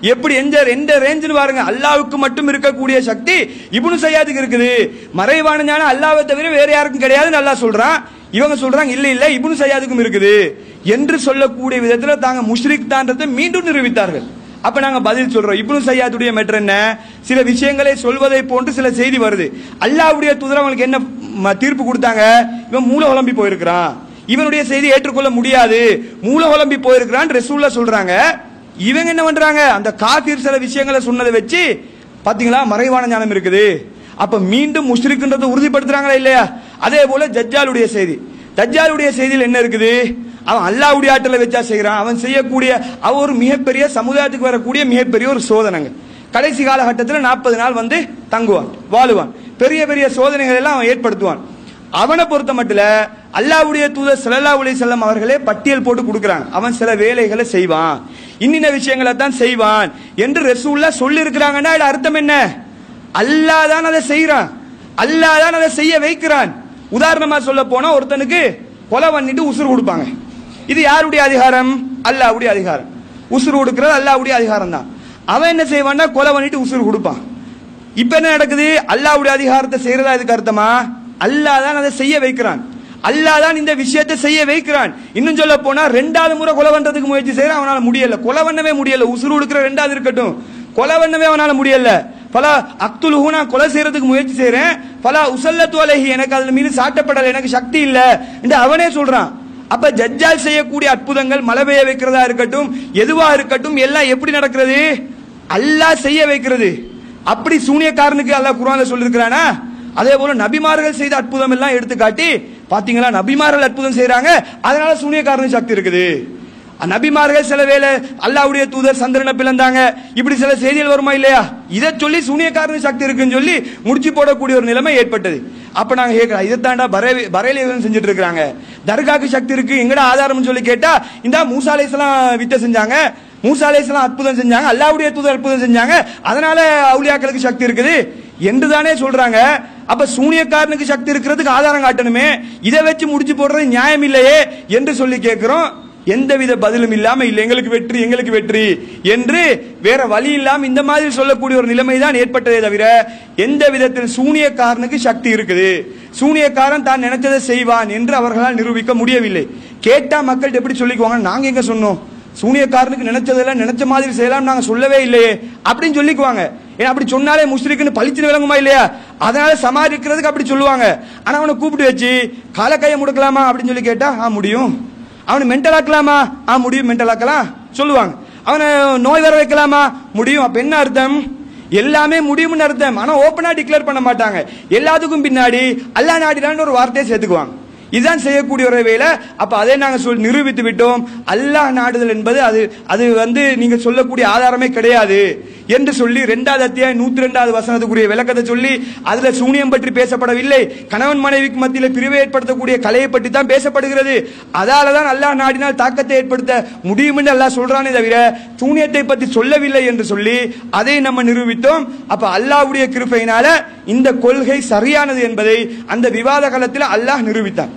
எப்படி எந்த எந்த ரேஞ்சில் பாருங்க அல்லாவுக்கு மட்டும் இருக்கக்கூடிய சக்தி இப்னு சையாதுக்கு இருக்குது மறைவான ஞானம் அல்லாவை தவிர வேற யாருக்கும் கிடையாதுன்னு அல்லாஹ் சொல்றான் இவங்க சொல்றாங்க இல்ல இல்ல இப்னு சையாதுக்கும் இருக்குது என்று சொல்லக்கூடிய விதத்துல தாங்க முஷ்ரிக் தான்றதை மீண்டும் நிரூபித்தார்கள் அப்ப நாங்க பதில் சொல்றோம் இப்னு சையாதுடைய மெட்ரு என்ன சில விஷயங்களை சொல்வதை போன்று சில செய்தி வருது அல்லாஹ்வுடைய தூதர் அவங்களுக்கு என்ன ம- தீர்ப்பு கொடுத்தாங்க இவன் மூல குழம்பி போயிருக்கிறான் இவனுடைய செய்தி ஏற்றுக்கொள்ள முடியாது மூல குழம்பி போயிருக்கிறான் ரசூல்லா சொல்றாங்க இவங்க என்ன பண்றாங்க அந்த காபீர் சில விஷயங்களை சொன்னதை வச்சு பாத்தீங்களா மறைவான ஞானம் இருக்குது அப்ப மீண்டும் முஷ்ரிக்ன்றதை உறுதிப்படுத்துறாங்களா இல்லையா அதே போல ஜஜ்ஜாலுடைய செய்தி தஜ்ஜாலுடைய செய்தியில் என்ன இருக்குது அவன் அல்லாஹ்வுடைய ஆற்றலை வச்சா செய்கிறான் அவன் செய்யக்கூடிய அவன் ஒரு மிகப்பெரிய சமுதாயத்துக்கு வரக்கூடிய மிகப்பெரிய ஒரு சோதனைங்க கடைசி காலகட்டத்தில் நாற்பது நாள் வந்து தங்குவான் வாழுவான் பெரிய பெரிய சோதனைகள் எல்லாம் அவன் ஏற்படுத்துவான் அவனை பொறுத்த மட்டும் அல்லாஹ்வுடைய தூதர் ஸல்லல்லாஹு அலைஹி வஸல்லம் அவர்களே பட்டியல் போட்டு கொடுக்குறாங்க அவன் சில வேலைகளை செய்வான் இன்னின விஷயங்களை தான் செய்வான் என்று ரசூல்லா சொல்லி இருக்கிறாங்கன்னா அர்த்தம் என்ன அல்லாஹ் தான் அதை செய்கிறான் அல்லாஹ் தான் அதை செய்ய வைக்கிறான் உதாரணமா சொல்ல போனா ஒருத்தனுக்கு கொலை பண்ணிட்டு உசுறு கொடுப்பாங்க இது யாருடைய அதிகாரம் அல்லாஹ்வுடைய அதிகாரம் உசுறு கொடுக்கிறது அல்லாஹ்வுடைய அதிகாரம் தான் அவன் என்ன செய்வான்னா கொலை பண்ணிட்டு உசுறு கொடுப்பான் இப்ப என்ன நடக்குது அல்லாஹ்வுடைய அதிகாரத்தை செய்யறதா இதுக்கு அர்த்தமா அல்லாஹ் தான் அதை செய்ய வைக்கிறான் அல்லாஹ் தான் இந்த விஷயத்தை செய்ய வைக்கிறான் இன்னும் சொல்ல போனா ரெண்டாவது முறை கொலை பண்றதுக்கு முயற்சி செய்யறான் அவனால முடியல கொலை பண்ணவே முடியல உசுறு கொடுக்கிற ரெண்டாவது இருக்கட்டும் கொலை பண்ணவே அவனால முடியல பல அக்துல் நான் கொலை செய்யறதுக்கு முயற்சி செய்றேன் பல உசல்லத்து அலைஹி எனக்கு அதுல மீது சாட்டப்படல எனக்கு சக்தி இல்ல என்று அவனே சொல்றான் அப்ப ஜட்ஜால் செய்யக்கூடிய அற்புதங்கள் மழை பெய்ய வைக்கிறதா இருக்கட்டும் எதுவா இருக்கட்டும் எல்லாம் எப்படி நடக்கிறது அல்லாஹ் செய்ய வைக்கிறது அப்படி சூனியக்காரனுக்கு அல்லாஹ் குர்ஆன்ல சொல்லிருக்கிறானா அதே போல நபிமார்கள் செய்த அற்புதம் எல்லாம் எடுத்து காட்டி பாத்தீங்களா நபிமார்கள் அற்புதம் செய்றாங்க அதனால சூனியக்காரனுக்கு சக்தி இருக்குது நபிமார்கள் சில வேளை அல்லாஹ்வுடைய தூதர் சந்திரனை பிளந்தாங்க இப்படி சில செய்திகள் வருமா இல்லையா இதை சொல்லி சூனியக்காரனுக்கு சக்தி இருக்குன்னு சொல்லி முடிச்சு போடக்கூடிய ஒரு நிலைமை ஏற்பட்டது அப்ப நாங்க கேட்கலாம் இதைத்தாண்டா பரே பரேலியர்கள் செஞ்சுட்டு இருக்காங்க தர்காக்கு சக்தி இருக்கு எங்கடா ஆதாரம்னு சொல்லி கேட்டா இந்த மூசா அலைஹிஸ்ஸலாம் வித்தை செஞ்சாங்க மூசா அலைஹிஸ்ஸலாம் அற்புதம் செஞ்சாங்க அல்லாஹ்வுடைய தூதர் அற்புதம் செஞ்சாங்க அதனால அவுலியாக்களுக்கு சக்தி இருக்குது என்று தானே சொல்றாங்க அப்ப சூனியக்காரனுக்கு சக்தி இருக்கிறதுக்கு ஆதாரம் காட்டணுமே இதை வச்சு முடிச்சு போடுறது நியாயம் இல்லையே என்று சொல்லி கேட்கிறோம் எந்தவித பதிலும் இல்லாம இல்ல எங்களுக்கு வெற்றி எங்களுக்கு வெற்றி என்று வேற வழி இல்லாம இந்த மாதிரி சொல்லக்கூடிய ஒரு நிலைமை தான் ஏற்பட்டதே தவிர எந்த விதத்தில் சூனியக்காரனுக்கு சக்தி இருக்குது சூனியக்காரன் தான் நினைச்சதை செய்வான் என்று அவர்களால் நிரூபிக்க முடியவில்லை கேட்டா மக்கள்கிட்ட எப்படி சொல்லிக்குவாங்க நாங்க எங்க சொன்னோம் சூனியக்காரனுக்கு நினைச்சதெல்லாம் நினைச்ச மாதிரி செய்யலாம் நாங்க சொல்லவே இல்லையே அப்படின்னு சொல்லிக்குவாங்க ஏன்னா அப்படி சொன்னாலே முஸ்லிக்குன்னு பளிச்சுன்னு விளங்குமா இல்லையா அதனால சமாளிக்கிறதுக்கு அப்படி சொல்லுவாங்க ஆனா அவனை கூப்பிட்டு வச்சு கால கையை முடக்கலாமா அப்படின்னு சொல்லி கேட்டா ஆ முடியும் அவனை மென்டல் ஆக்கலாமா ஆ முடியும் மென்டல் ஆக்கலாம் சொல்லுவாங்க அவனை நோய் வர வைக்கலாமா முடியும் அப்ப என்ன அர்த்தம் எல்லாமே முடியும்னு அர்த்தம் ஆனா ஓப்பனா டிக்ளேர் பண்ண மாட்டாங்க எல்லாத்துக்கும் பின்னாடி அல்லா நாடினான்னு ஒரு வார்த்தையை சேர்த்துக்குவாங்க இதுதான் செய்யக்கூடிய ஒரு வேலை அப்ப அதை நாங்க சொல் நிரூபித்து விட்டோம் அல்லாஹ் நாடுதல் என்பது அது அது வந்து நீங்க சொல்லக்கூடிய ஆதாரமே கிடையாது என்று சொல்லி ரெண்டாவது அத்தியாயம் நூத்தி ரெண்டாவது வசனத்துக்குரிய விளக்கத்தை சொல்லி அதுல சூனியம் பற்றி பேசப்படவில்லை கணவன் மனைவிக்கு மத்தியில பிரிவை ஏற்படுத்தக்கூடிய கலையை பற்றி தான் பேசப்படுகிறது அதால தான் அல்லாஹ் நாடினால் தாக்கத்தை ஏற்படுத்த முடியும் என்று அல்லாஹ் சொல்றானே தவிர சூனியத்தை பற்றி சொல்லவில்லை என்று சொல்லி அதை நம்ம நிரூபித்தோம் அப்ப அல்லாஹ்வுடைய கிருபையினால இந்த கொள்கை சரியானது என்பதை அந்த விவாத காலத்தில் அல்லாஹ் நிரூபித்தான்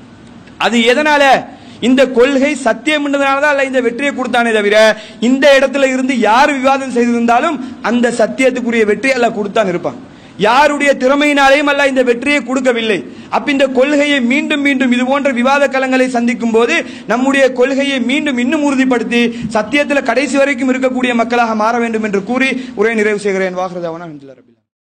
அது எதனால இந்த கொள்கை சத்தியம் தான் அல்ல இந்த வெற்றியை கொடுத்தானே தவிர இந்த இடத்துல இருந்து யார் விவாதம் செய்திருந்தாலும் அந்த சத்தியத்துக்குரிய வெற்றி அல்ல கொடுத்தான் இருப்பான் யாருடைய திறமையினாலேயும் அல்ல இந்த வெற்றியை கொடுக்கவில்லை அப்ப இந்த கொள்கையை மீண்டும் மீண்டும் இது போன்ற விவாத களங்களை சந்திக்கும் போது நம்முடைய கொள்கையை மீண்டும் இன்னும் உறுதிப்படுத்தி சத்தியத்தில் கடைசி வரைக்கும் இருக்கக்கூடிய மக்களாக மாற வேண்டும் என்று கூறி உரை நிறைவு செய்கிறேன் வாக்குறதாவனா